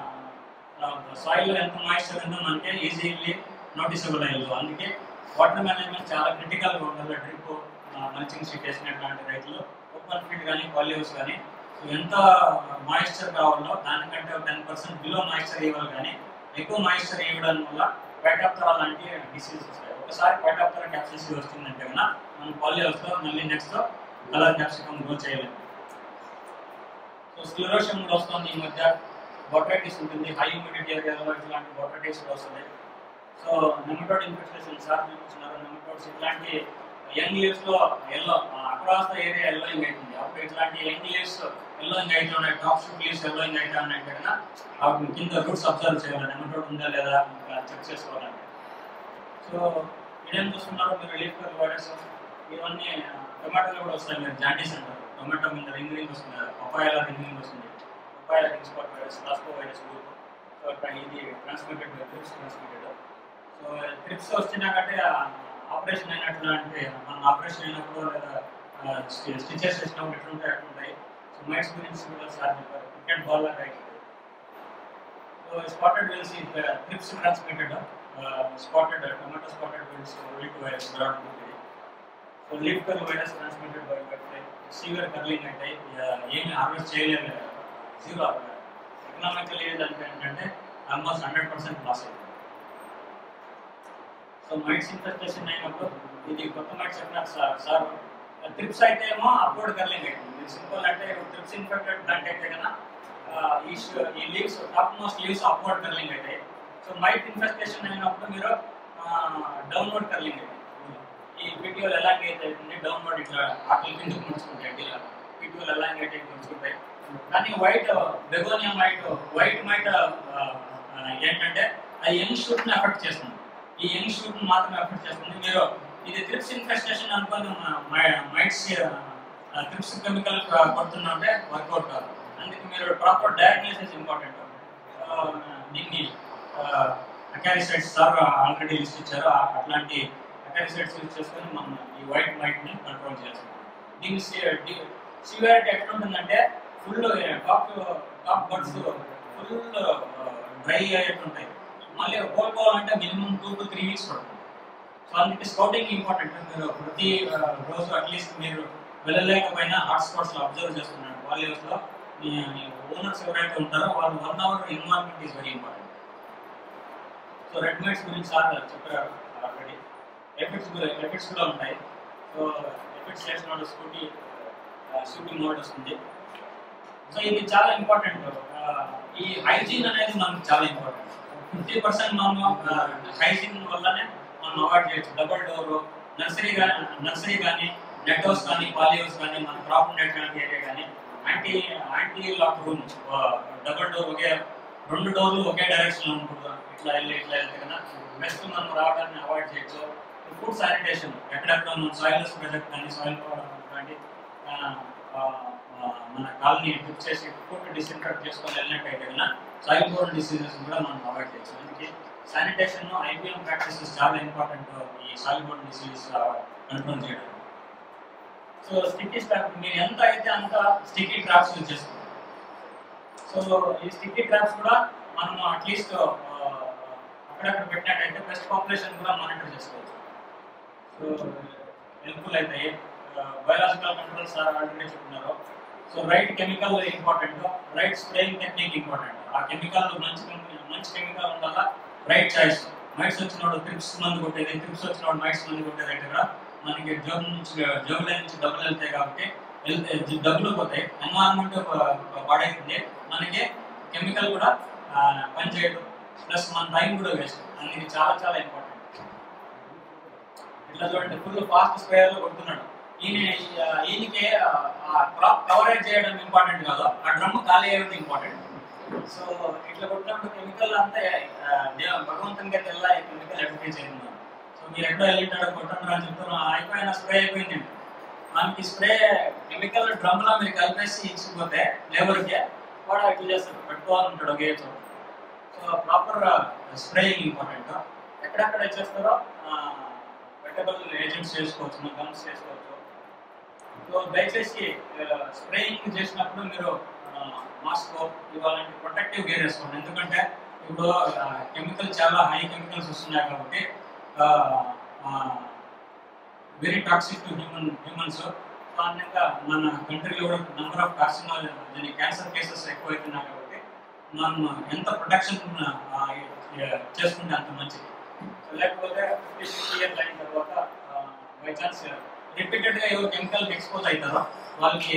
సాయిల్ ఎంత మాయిశ్చర్ ఉందో మనకి ఈజీలీ నోటీసబుల్ అయ్యదు అందుకే వాటర్ మేనేజ్మెంట్ చాలా క్రిటికల్గా ఉండాలి డ్రిప్ మల్చింగ్ షీట్ వేసినటువంటి రైతులు ఓపెన్ ఫీడ్ కానీ పాలిహౌస్ కానీ ఎంత మాయిశ్చర్ కావాలో దానికంటే టెన్ పర్సెంట్ బిలో మాయిశ్చర్ ఇవ్వాలి కానీ ఎక్కువ మాయిశ్చర్ ఇవ్వడం వల్ల పైటాప్తరా లాంటి డిసీజ్ వస్తాయి ఒకసారి పైటాప్తరా క్యాప్సిసి వస్తుందంటే కన్నా మనం పాలిహౌస్లో మళ్ళీ నెక్స్ట్ కలర్ క్యాప్సికమ్ గ్రో చేయలేము సో స్క్లెరోషన్ కూడా వస్తుంది ఈ మధ్య బొటైటిస్ ఉంటుంది హై హ్యూమిడిటీ ఏరియాలో ఇట్లాంటి బొటైటిస్ కూడా వస్తుంది సో నెమటోడ్ ఇన్ఫెక్షన్ సార్ చూపించినారు నెమటోడ్స్ ఇట్లాంటి యంగ్ లీవ్స్ లో yellow across the area yellowing అవుతుంది అప్పుడు ఇట్లాంటి యంగ్ లీవ్స్ ఎల్లోయింగ్ అయితే ఉన్నాయి టాప్ షూట్ లీవ్స్ ఎల్లోయింగ్ అయితే ఉన్నాయి కనుక అప్పుడు కింద రూట్స్ అబ్జర్వ్ చేయాలి నెమటోడ్ ఉందా లేదా ఇంకా చెక్ చేసుకోవాలంటే సో ఇదేం చూస్తున్నారు మీరు లీఫ్ కలర్ వైరస్ ఇవన్నీ టొమాటోలో కూడా వస్తాయి మీరు జాండీస్ అంటారు టొమాటో మీద రింగ్ రింగ్ వస్తుంది కదా పపాయాలో రింగ్ రింగ్ వస్తుంది పపాయాలో రింగ్ స్పాట్ వైరస్ లాస్కో వైరస్ గ్రూప్ సో అట్లా ఇది transmitted thrips transmitted so thrips వచ్చినాకంటే ఆపరేషన్ అయినట్లు అంటే మనం ఆపరేషన్ అయినప్పుడు లేదా స్టిచెస్ వేసినప్పుడు ఎట్లుంటాయి అట్లుంటాయి సో మైట్స్ గురించి కూడా సార్ చెప్పారు క్రికెట్ బాల్ లాగా అవుతుంది so spotted wilts thrips transmitted spotted tomato spotted wilts లీట్ వైరస్ బ్రాడ్ ఉంటుంది so leaf curl virus transmitted by by severe curling అంటే ఏమి హార్వెస్ట్ చేయలేము జీరో ఎకనామికల్ ఏజ్ అంటే ఏంటంటే ఆల్మోస్ట్ హండ్రెడ్ పర్సెంట్ లాస్ అవుతుంది సో మైట్స్ ఇన్ఫెస్టేషన్ అయినప్పుడు ఇది కొత్త మైట్స్ చెప్పినారు సార్ సార్ ట్రిప్స్ అయితే ఏమో అప్వర్డ్ కర్లింగ్ అవుతుంది సింపుల్ అంటే ట్రిప్స్ ఇన్ఫెక్టెడ్ ప్లాంట్ అయితే కన్నా ఈ ష- ఈ leaves top most leaves upward curling అవుతాయి సో మైట్ ఇన్ఫెస్టేషన్ అయినప్పుడు మీరు డౌన్వర్డ్ కర్లింగ్ అవుతాయి ఈ పీటీఓలు ఎలాంగైతే అవుతుంది డౌన్వర్డ్ ఇట్లా ఆకలి కిందకు ముంచుకుంటాయి ఇలా పీటీఓలు ఎలాంగైతే ముంచుకుంటాయి కానీ white begonia mite white mite ఏంటంటే ఆ యంగ్ షూట్ ని ఎఫెక్ట్ చేస్తుంది ఈ యంగ్ షూట్ ని మాత్రమే ఎఫెక్ట్ చేస్తుంది మీరు ఇది త్రిప్స్ ఇన్ఫెస్టేషన్ అనుకుని మైట్స్ త్రిప్స్ కెమికల్ కొడుతుందంటే వర్కౌట్ కాదు అందుకే మీరు ప్రాపర్ డయాగ్నోసిస్ ఇంపార్టెంట్ దీన్ని అకారిసైడ్స్ సార్ ఆల్రెడీ లిస్ట్ ఇచ్చారు ఆ- అట్లాంటి అకారిసైడ్స్ యూజ్ చేసుకొని మనం ఈ వైట్ మైట్ ని కంట్రోల్ చేస్తాం దీని సివియారిటీ ఎట్లా ఉంటుందంటే full top top buds full dry అయ్యేట్టుంటాయి మళ్ళీ కోలుకోవాలంటే minimum two to three weeks పడుతుంది సో అందుకే స్కౌటింగ్ ఇంపార్టెంట్ మీరు ప్రతి ఆ, రోజు అట్లీస్ట్ మీరు వెళ్ళలేకపోయినా హాట్ స్పాట్స్ లో అబ్జర్వ్ చేస్తున్నారు వాల్యూస్ లో మీ ఓనర్స్ ఎవరైతే ఉంటారో వాళ్ళు one hour environment is very important so red mites గురించి సార్ చెప్పారు ఆల్రెడీ ఎఫెక్ట్స్ ఎఫెక్ట్స్ కూడా ఉంటాయి సో ఎఫెక్ట్స్ చేసిన స్కూటీ షూటింగ్ మోడ్ వస్తుంది సో ఇది చాలా ఇంపార్టెంట్ ఈ హైజీన్ అనేది మనకు చాలా ఇంపార్టెంట్ ఫిఫ్టీ పర్సెంట్ మనం హైజీన్ వల్లనే మనం అవాయిడ్ చేయొచ్చు డబుల్ డోర్ నర్సరీ కానీ నర్సరీ కానీ నెట్ హౌస్ కానీ పాలీ హౌస్ కానీ మన క్రాప్ ఉండేటువంటి ఏరియా కానీ anti anti lock room double door ఒకే రెండు డోర్లు ఒకే డైరెక్షన్ లో ఉండకూడదు ఇట్లా వెళ్ళి ఇట్లా వెళ్తే కదా బెస్ట్ మనం రావడాన్ని అవాయిడ్ చేయొచ్చు ఫుడ్ శానిటేషన్ ఎక్కడెక్కడ మనం సాయిల్స్ ప్రాజెక్ట్ కానీ సాయిల్ కానీ ఆ, ఆ, ఆ, మన కాలనీ ట్రిప్ చేసి ఫుడ్ డిస్ఇన్ఫెక్ట్ చేసుకొని వెళ్ళినట్టయితే కన్నా సాయిల్ బోర్న్ డిసీజెస్ కూడా మనం అవాయిడ్ చేయొచ్చు అందుకే శానిటేషన్ ఐపీఎం ప్రాక్టీసెస్ చాలా ఇంపార్టెంట్ ఈ సాయిల్ బోర్న్ డిసీజెస్ కంట్రోల్ చేయడం సో స్టిక్కీ ట్రాప్ మీరు ఎంత అయితే అంత స్టిక్కీ ట్రాప్స్ యూజ్ చేసుకోండి సో ఈ స్టిక్కీ ట్రాప్స్ కూడా మనం అట్లీస్ట్ అక్కడక్కడ పెట్టినట్టయితే పెస్ట్ పాపులేషన్ కూడా మానిటర్ చేసుకోవచ్చు సో హెల్ప్ఫుల్ అవుతాయి బయాలజికల్ కంట్రోల్ సార్ ఆల్రెడీ చెప్తున్నారు so right chemical important right spraying technique important ఆ కెమికల్ మంచి chemi- మంచి కెమికల్ ఉండాలా రైట్ చాయిస్ మైట్స్ వచ్చినప్పుడు ట్రిప్స్ మందు కొట్టేది ట్రిప్స్ వచ్చినప్పుడు మైట్స్ మందు కొట్టేది అయితే కూడా మనకి జోబు నుంచి జోబుల నుంచి డబ్బులు వెళ్తాయి కాబట్టి వెళ్తే డబ్బులు పోతాయి ఎన్వైరన్మెంట్ పాడైతుంది మనకి కెమికల్ కూడా ఆ, పనిచేయదు ప్లస్ మన టైం కూడా వేస్ట్ అందుకే చాలా చాలా ఇంపార్టెంట్ ఇట్లా చూడండి ఫుల్ ఫాస్ట్ స్ప్రేయర్ లో కొడుతున్నాడు ఈయన ఈయనకి క్రాప్ కవరేజ్ చేయడం ఇంపార్టెంట్ కాదు ఆ డ్రమ్ ఖాళీ అయ్యేది ఇంపార్టెంట్ సో ఇట్లా కొట్టినప్పుడు కెమికల్ అంతా ఆ, దేవ- భగవంతునికి తెల్ల కెమికల్ ఎఫెక్ట్ చేయండి సో మీరు ఎక్కడో వెళ్ళింటాడో కొట్టండి అని చెప్తారు "ఆ, అయిపోయిన స్ప్రే అయిపోయింది అండి మనకి స్ప్రే కెమికల్ డ్రమ్ లో మీరు కలిపేసి ఇచ్చిపోతే లేబర్కి వాడు ఇట్లా చేస్తాడు పెట్టుకోవాలంటాడు ఒకే చోట సో ప్రాపర్ స్ప్రేయింగ్ ఇంపార్టెంట్ ఎక్కడెక్కడ చేస్తారో వెటబుల్ ఏజెంట్స్ చేసుకోవచ్చు గన్స్ చేసుకోవచ్చు సో దయచేసి స్ప్రేయింగ్ చేసినప్పుడు మీరు మాస్క్ ఇవ్వాలంటే ప్రొటెక్టివ్ గేర్ వేసుకోండి ఎందుకంటే ఇప్పుడు కెమికల్ చాలా హై కెమికల్స్ వస్తున్నాయి కాబట్టి very toxic to human humans సాధారణంగా మన కంట్రీలో కూడా నెంబర్ ఆఫ్ కార్సినల్ దీని క్యాన్సర్ కేసెస్ ఎక్కువైతున్నాయి కాబట్టి మనం ఎంత ప్రొటెక్షన్ చేసుకుంటే అంత మంచిది So, లేకపోతే ఫిఫ్టీ సిక్స్టీ ఇయర్స్ అయిన తర్వాత బై ఛాన్స్ రిపీటెడ్గా ఎవరు కెమికల్ ఎక్స్పోజ్ అవుతారో వాళ్ళకి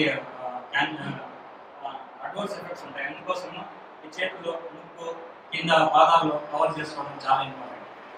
అడ్వర్స్ ఎఫెక్ట్స్ ఉంటాయి అందుకోసం ఈ చేతులు ముక్కు కింద పాదాలు కవర్ చేసుకోవడం చాలా ఇంపార్టెంట్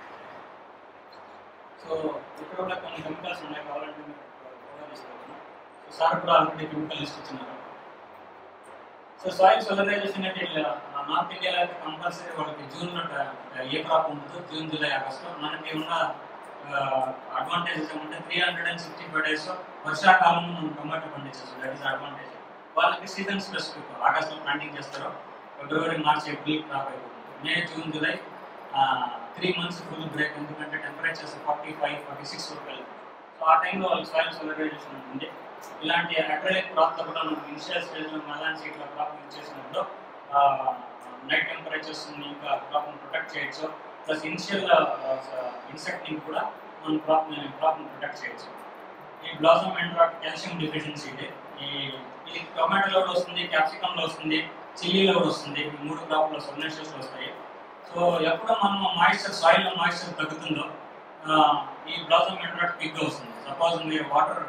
సో ఇక్కడ కూడా కొన్ని కెమికల్స్ ఉన్నాయి కావాలంటే మీరు కూడా తీసుకోవచ్చు సో సార్ కూడా ఆల్రెడీ కెమికల్ లిస్ట్ ఇచ్చినారు సో సాయిల్ సోలరైజేషన్ అయితే ఇట్లా నార్త్ ఇండియాలో అయితే కంపల్సరీ వాళ్ళకి జూన్ లో ట- ఏ క్రాప్ ఉంటుంది జూన్ జూలై ఆగస్టు మనకి ఉన్న అడ్వాంటేజెస్ ఏమంటే three hundred and sixty five days వర్షాకాలం మనం టొమాటో పండించవచ్చు దట్ ఈస్ అడ్వాంటేజ్ వాళ్ళకి సీజన్ స్పెసిఫిక్ ఆగస్ట్లో ప్లాంటింగ్ చేస్తారు ఫిబ్రవరి మార్చ్ ఏప్రిల్ క్రాప్ అయిపోతుంది May June July three months full break ఎందుకంటే temperatures forty five forty six వరకు వెళ్తాయి సో ఆ టైంలో వాళ్ళకి సాయిల్ సోలరైజేషన్ ఉంటుంది ఇలాంటి అక్రలిక్ క్రాప్ లో కూడా మనం ఇనిషియల్ స్టేజ్ లో మలాన్ సీట్ లో క్రాప్ యూజ్ చేసినప్పుడు నైట్ టెంపరేచర్స్ ఇంకా క్రాప్ ప్రొటెక్ట్ చేయొచ్చు ప్లస్ ఇనిషియల్ ఇన్సెక్ట్ ని కూడా మనం క్రాప్ క్రాప్ ప్రొటెక్ట్ చేయొచ్చు ఈ బ్లాసమ్ అండ్ కాల్షియం డిఫిషియన్సీ ఇది ఈ ఇది టొమాటోలో కూడా వస్తుంది క్యాప్సికమ్ లో వస్తుంది చిల్లీలో కూడా వస్తుంది ఈ మూడు క్రాప్ లో సబ్నేషన్స్ వస్తాయి సో ఎప్పుడు మనం మాయిశ్చర్ సాయిల్ మాయిశ్చర్ తగ్గుతుందో ఆ, ఈ బ్లాసమ్ ఎండ్రాట్ పిక్ వస్తుంది సపోజ్ మీరు వాటర్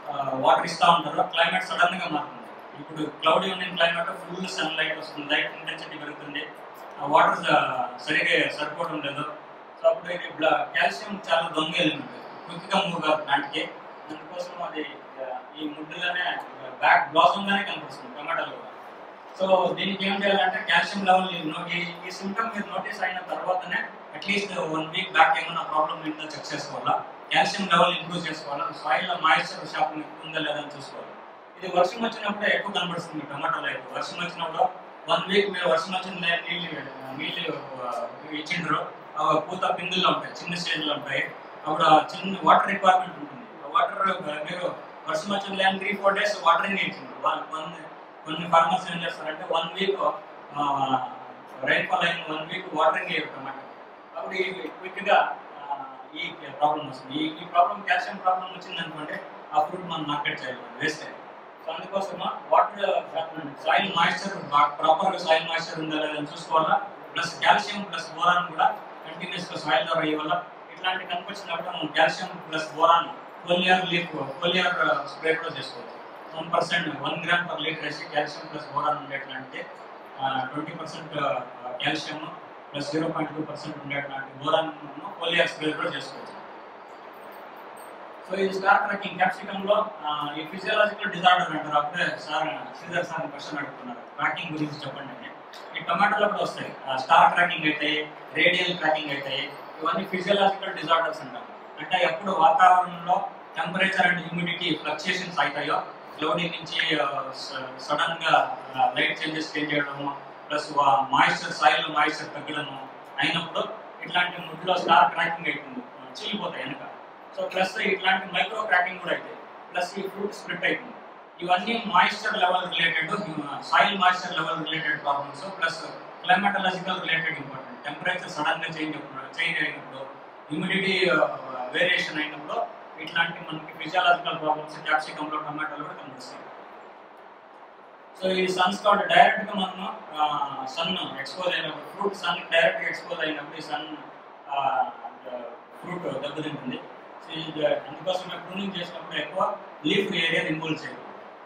వాటర్ ఇస్తూ ఉంటారు క్లైమేట్ సడన్ గా మారుతుంది ఇప్పుడు క్లౌడీ ఉన్న క్లైమేట్ ఫుల్ సన్ లైట్ వస్తుంది లైట్ ఇంటెన్సిటీ పెరుగుతుంది వాటర్ సరిగా సరిపోవడం లేదు సో అప్పుడు ఇది కాల్షియం చాలా దొంగ ఎలిమెంట్ క్విక్ గా మూవ్ కాదు ప్లాంట్కి అందుకోసం అది ఆ, ఈ ముడ్డులోనే బ్యాక్ బ్లాసమ్ గానే కనిపిస్తుంది టమాటాలో కూడా సో దీనికి ఏం చేయాలంటే కాల్షియం లెవెల్ ఈ ఈ సిమ్టమ్ మీరు నోటీస్ అయిన తర్వాతనే అట్లీస్ట్ వన్ వీక్ బ్యాక్ ఏమైనా ప్రాబ్లమ్ ఏంటో చెక్ చేసుకోవాలా కాల్షియం లెవెల్ ఇంప్రూవ్ చేసుకోవాలా సాయిల్ మాయిశ్చర్ శాతం ఎక్కువ ఉందా లేదా అని చూసుకోవాలి ఇది వర్షం వచ్చినప్పుడే ఎక్కువ కనబడుతుంది టమాటోలో ఎక్కువ వర్షం వచ్చినప్పుడు వన్ వీక్ మీరు వర్షం వచ్చిన లే- నీళ్ళు నీళ్ళు ఆ, ఇచ్చిండ్రు ఆ పూత పిందుల్లో ఉంటాయి చిన్న స్టేజ్లో ఉంటాయి అప్పుడు ఆ చిన్న వాటర్ రిక్వైర్మెంట్ ఉంటుంది వాటర్ మీరు వర్షం వచ్చిన లేని త్రీ ఫోర్ డేస్ వాటరింగ్ ఇచ్చిండ్రు వన్ వన్ కొన్ని ఫార్మర్స్ ఏం చేస్తారంటే వన్ వీక్ రైన్ఫాల్ అయిన వన్ వీక్ వాటరింగ్ చేయరు టమాటా అప్పుడు ఈ క్విక్ గా ఆ, ఈ ప్రాబ్లం వస్తుంది ఈ ఈ ప్రాబ్లం కాల్షియం ప్రాబ్లం వచ్చింది అనుకోండి ఆ ఫ్రూట్ మనం మార్కెట్ చేయాలి వేస్ట్ సో అందుకోసం వాటర్ సాయిల్ మాయిశ్చర్ ప్రాపర్ గా సాయిల్ మాయిశ్చర్ ఉందా లేదా అని చూసుకోవాలా ప్లస్ కాల్షియం ప్లస్ బోరాన్ కూడా కంటిన్యూస్ గా సాయిల్ ద్వారా ఇవ్వాలా ఇట్లాంటి కనిపించినప్పుడు మనం calcium plus boron foliar leaf foliar spray కూడా చేసుకోవచ్చు one percent one gram per litre వేసి కాల్షియం ప్లస్ బోరాన్ ఉండేట్లాంటి twenty percent calcium plus zero point two percent ఉండేట్లాంటి బోరాన్ కోలియర్ స్ప్రే కూడా చేసుకోవచ్చు సో ఈ స్టార్ ట్రాకింగ్ క్యాప్సికమ్ లో ఆ, ఈ ఫిజియాలజికల్ డిజార్డర్ అంటారు అప్పుడే సార్ శ్రీధర్ సార్ క్వశ్చన్ అడుగుతున్నారు ట్రాకింగ్ గురించి చెప్పండి అని ఈ టమాటోలో కూడా వస్తాయి స్టార్ ట్రాకింగ్ అయితే రేడియల్ ట్రాకింగ్ అయితే ఇవన్నీ ఫిజియాలజికల్ డిజార్డర్స్ అంటారు అంటే ఎప్పుడు వాతావరణంలో టెంపరేచర్ అండ్ హ్యూమిడిటీ ఫ్లక్చుయేషన్స్ అవుతాయో క్లౌడీ నుంచి సడన్ గా లైట్ చేంజెస్ చేంజ్ చేయడము ప్లస్ మాయిశ్చర్ సాయిల్ మాయిశ్చర్ తగ్గడము అయినప్పుడు ఇట్లాంటి ముడ్లో స్టార్ క్రాకింగ్ అవుతుంది చీలిపోతాయి వెనక సో ప్లస్ ఇట్లాంటి మైక్రో క్రాకింగ్ కూడా అవుతాయి ప్లస్ ఈ ఫ్రూట్ స్ప్లిట్ అవుతుంది ఇవన్నీ moisture level related soil moisture level related problems plus climatological related important temperature sudden గా చేంజ్ చేంజ్ అయినప్పుడు హ్యూమిడిటీ వేరియేషన్ అయినప్పుడు ఇట్లాంటి మనకి ఫిజియాలజికల్ ప్రాబ్లమ్స్ క్యాప్సికమ్ లో టమాటాలో కూడా కనిపిస్తాయి సో ఈ సన్ స్పాట్ డైరెక్ట్ గా మనము సన్ ఎక్స్పోజ్ అయినప్పుడు ఫ్రూట్ సన్ డైరెక్ట్ గా ఎక్స్పోజ్ అయినప్పుడు ఈ సన్ ఫ్రూట్ దెబ్బతింటుంది సో ఇది అందుకోసం ప్రూనింగ్ చేసినప్పుడు ఎక్కువ లీఫ్ ఏరియా రిమూవ్ చేయాలి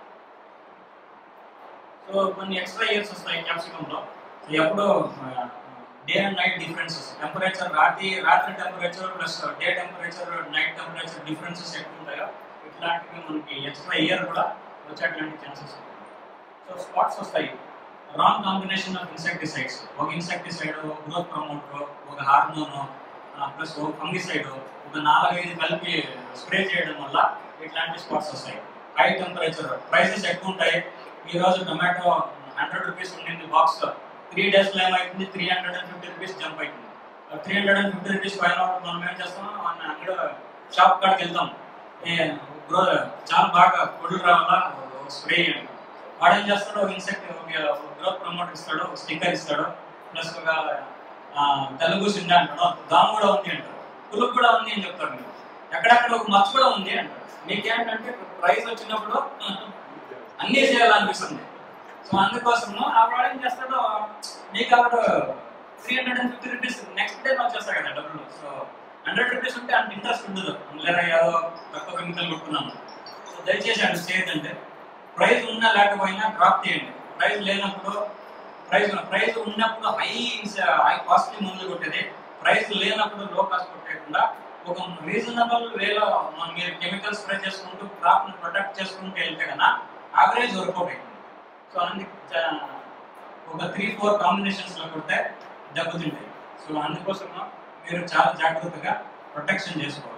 సో కొన్ని ఎక్స్ట్రా ఇయర్స్ వస్తాయి క్యాప్సికమ్ లో సో ఎప్పుడు day and night differences temperature రాత్రి రాత్రి temperature plus day temperature night temperature differences ఎక్కువ ఉంటాయో ఇట్లాంటివి మనకి ఎక్స్ట్రా ఇయర్ కూడా వచ్చేటువంటి ఛాన్సెస్ ఉంటాయి సో స్పాట్స్ వస్తాయి రాంగ్ కాంబినేషన్ ఆఫ్ ఇన్సెక్టిసైడ్స్ ఒక ఇన్సెక్టిసైడ్ గ్రోత్ ప్రమోటర్ ఒక హార్మోన్ ప్లస్ ఒక ఫంగిసైడ్ ఒక నాలుగైదు కలిపి స్ప్రే చేయడం వల్ల ఇట్లాంటి స్పాట్స్ వస్తాయి హై టెంపరేచర్ ప్రైసెస్ ఎక్కువ ఉంటాయి ఈ రోజు టొమాటో హండ్రెడ్ రూపీస్ ఉండింది బాక్స్ త్రీ డేస్ లో ఏమైతుంది three hundred and fifty rupees jump అవుతుంది three hundred and fifty rupees పైన మనం ఏం చేస్తాం మన అంగడి షాప్ కాడికి వెళ్తాం ఏ, గ్రో చాలా బాగా పొడులు రావాలా స్ప్రే చేయండి వాడు ఏం చేస్తాడు ఒక ఇన్సెక్ట్ గ్రోత్ ప్రమోటర్ ఇస్తాడు ఒక స్టిక్కర్ ఇస్తాడు ప్లస్ ఒక ఆ, తెలుగు సిండా అంటాడు దామ కూడా ఉంది అంటాడు పులుపు కూడా ఉంది అని చెప్తాడు మీరు ఎక్కడెక్కడ ఒక మచ్చ కూడా ఉంది అంటాడు మీకేంటంటే ప్రైస్ వచ్చినప్పుడు అన్నీ చేయాలనిపిస్తుంది సో అందుకోసము ఆ వాడు ఏం చేస్తాడు మీకు అక్కడ three hundred and fifty rupees next day వచ్చేస్తాయి కదా డబ్బులు సో హండ్రెడ్ రూపీస్ ఉంటే అంత ఇంట్రెస్ట్ ఉండదు లేదా ఏదో తక్కువ కెమికల్ కొట్టుకున్నాను సో దయచేసి అది చేయదంటే ప్రైస్ ఉన్నా లేకపోయినా డ్రాప్ చేయండి ప్రైస్ లేనప్పుడు ప్రైస్ ప్రైస్ ఉన్నప్పుడు హై హై కాస్ట్లీ మందులు కొట్టేది ప్రైస్ లేనప్పుడు లో కాస్ట్ కొట్టేయకుండా ఒక రీజనబుల్ వేలో మనం మీరు కెమికల్ స్ప్రే చేసుకుంటూ క్రాప్ ని ప్రొటెక్ట్ చేసుకుంటూ వెళ్తే కన్నా యావరేజ్ వర్కౌట్ అవుతుంది సో అందుకే ఒక త్రీ ఫోర్ కాంబినేషన్స్ లో కొడితే దెబ్బతింటాయి సో అందుకోసం మీరు చాలా జాగ్రత్తగా ప్రొటెక్షన్ చేసుకోవాలి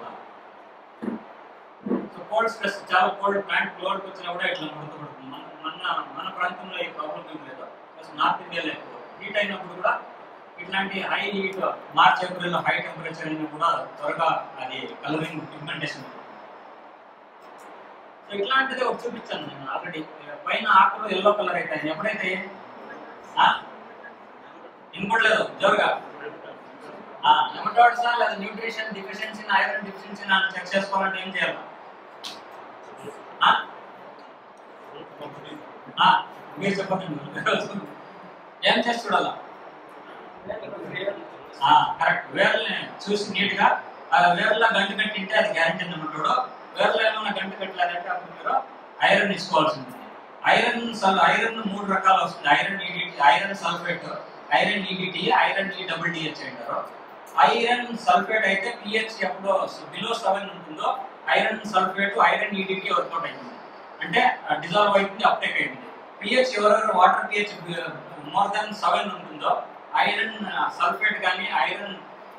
సో కోల్డ్ స్ట్రెస్ చాలా కోల్డ్ ప్లాంట్ కోల్డ్ వచ్చినా కూడా ఇట్లా ముడతపడుతుంది మన మన మన ప్రాంతంలో ఈ ప్రాబ్లం ఏం లేదు ప్లస్ నార్త్ ఇండియాలో ఎక్కువ హీట్ అయినప్పుడు కూడా ఇట్లాంటి high heat March April high temperature అయినా కూడా త్వరగా అది కలరింగ్ పిగ్మెంటేషన్ సో ఇట్లాంటిది ఒకటి చూపించాను నేను ఆల్రెడీ పైన ఆకులు ఎల్లో కలర్ అవుతాయి ఎప్పుడైతే ఆ? వినపడలేదు జోరుగా నెమటోడ్స్ లేదా న్యూట్రిషన్ డిఫిషియన్సీ ఐరన్ డిఫిషియన్సీ అని చెక్ చేసుకోవాలంటే ఏం చేయాలి ఆ? ఆ, మీరు చెప్పండి ఏం చేసి చూడాలా కరెక్ట్ వేర్లని చూసి నీట్ గా ఆ వేర్ల గంట కట్టింటే అది గ్యారంటీ నెమటోడు వేర్లో ఏమైనా గంట కట్టలేదంటే అప్పుడు మీరు ఐరన్ ఇచ్చుకోవాల్సి ఉంటుంది ఐరన్ సల్ ఐరన్ మూడు రకాలు వస్తుంది iron EDTA iron sulphate iron EDTA iron E double DH అంటారు ఐరన్ సల్ఫేట్ అయితే పిహెచ్ ఎప్పుడో బిలో సెవెన్ ఉంటుందో iron sulphate iron EDTA work out అవుతుంది అంటే డిజాల్వ్ అవుతుంది అప్టేక్ అవుతుంది పిహెచ్ ఎవరెవరు water pH more than seven ఉంటుందో ఐరన్ సల్ఫేట్ కానీ ఐరన్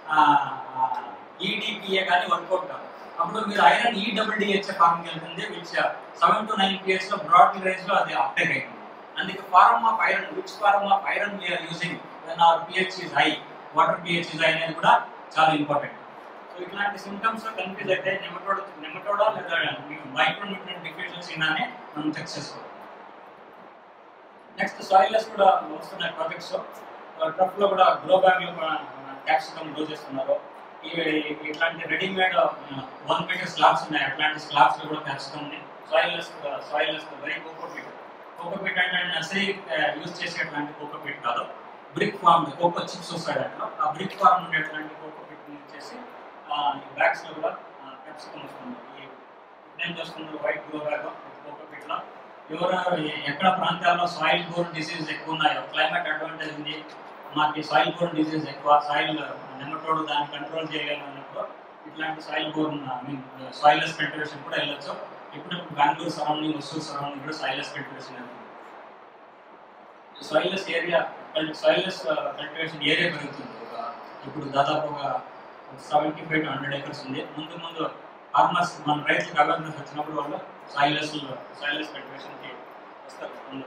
ఈడిపిఏ కానీ వర్కౌట్ కాదు అప్పుడు మీరు ఐరన్ ఈ డబుల్ డిహెచ్ ఫార్మ్కి వెళ్తుంది which seven to nine pH లో బ్రాడ్ రేంజ్ లో అది అప్టేక్ అవుతుంది అందుకే form of iron which form of iron we're using when our pH is high water pH is high అనేది కూడా చాలా ఇంపార్టెంట్ సో ఇట్లాంటి సిమ్టమ్స్ కన్ఫ్యూజ్ అయితే నెమటోడ్ నెమటోడా లేదా మైక్రోన్యూట్రియన్ డిఫిషియన్సీ అని మనం చెక్ చేసుకోవాలి నెక్స్ట్ సాయిలెస్ కూడా వస్తున్నాయి ప్రాజెక్ట్స్ ట్రఫ్ లో కూడా గ్లో బ్యాగ్ లో క్యాప్సికమ్ గ్రో చేస్తున్నారు ఇవి ఇట్లాంటి రెడీమేడ్ వన్ మీటర్ స్లాబ్స్ ఉన్నాయి అట్లాంటి స్లాబ్స్ లో కూడా క్యాప్సికమ్ ఉంది soilless soilless very cocopeat cocopeat అంటే నర్సరీ యూజ్ చేసేటువంటి కోకోపీట్ కాదు బ్రిక్ ఫార్మ్ కోకో చిప్స్ వస్తాయి దాంట్లో ఆ బ్రిక్ ఫార్మ్ ఉండేటువంటి కోకోపీట్ యూజ్ చేసి బ్యాగ్స్ లో కూడా క్యాప్సికమ్ వస్తుంది ఈ నేను చూస్తున్నారు వైట్ గ్లో బ్యాగ్ కోకోపీట్ లో ఎవరు ఎక్కడ ప్రాంతాల్లో సాయిల్ బోర్న్ డిసీజ్ ఎక్కువ ఉన్నాయో క్లైమేట్ అడ్వాంటేజ్ ఉంది మాకు సాయిల్ బోర్న్ డిసీజ్ ఎక్కువ సాయిల్ నెమటోడ్ దాన్ని కంట్రోల్ చేయలేము అన్నప్పుడు ఇట్లాంటి soil borne I mean soilless cultivation కూడా వెళ్ళొచ్చు ఇప్పుడు బెంగళూరు సరౌండింగ్ వసూరు సరౌండింగ్ కూడా సాయిలెస్ కల్టివేషన్ వెళ్తుంది soilless area soilless cultivation area పెరుగుతుంది ఒక ఇప్పుడు దాదాపు ఒక seventy five to hundred acres ఉంది ముందు ముందు ఫార్మర్స్ మన రైతులకు అవేర్నెస్ వచ్చినప్పుడు వాళ్ళు సాయిలెస్ సాయిలెస్ కల్టివేషన్కి వస్తారు అందరూ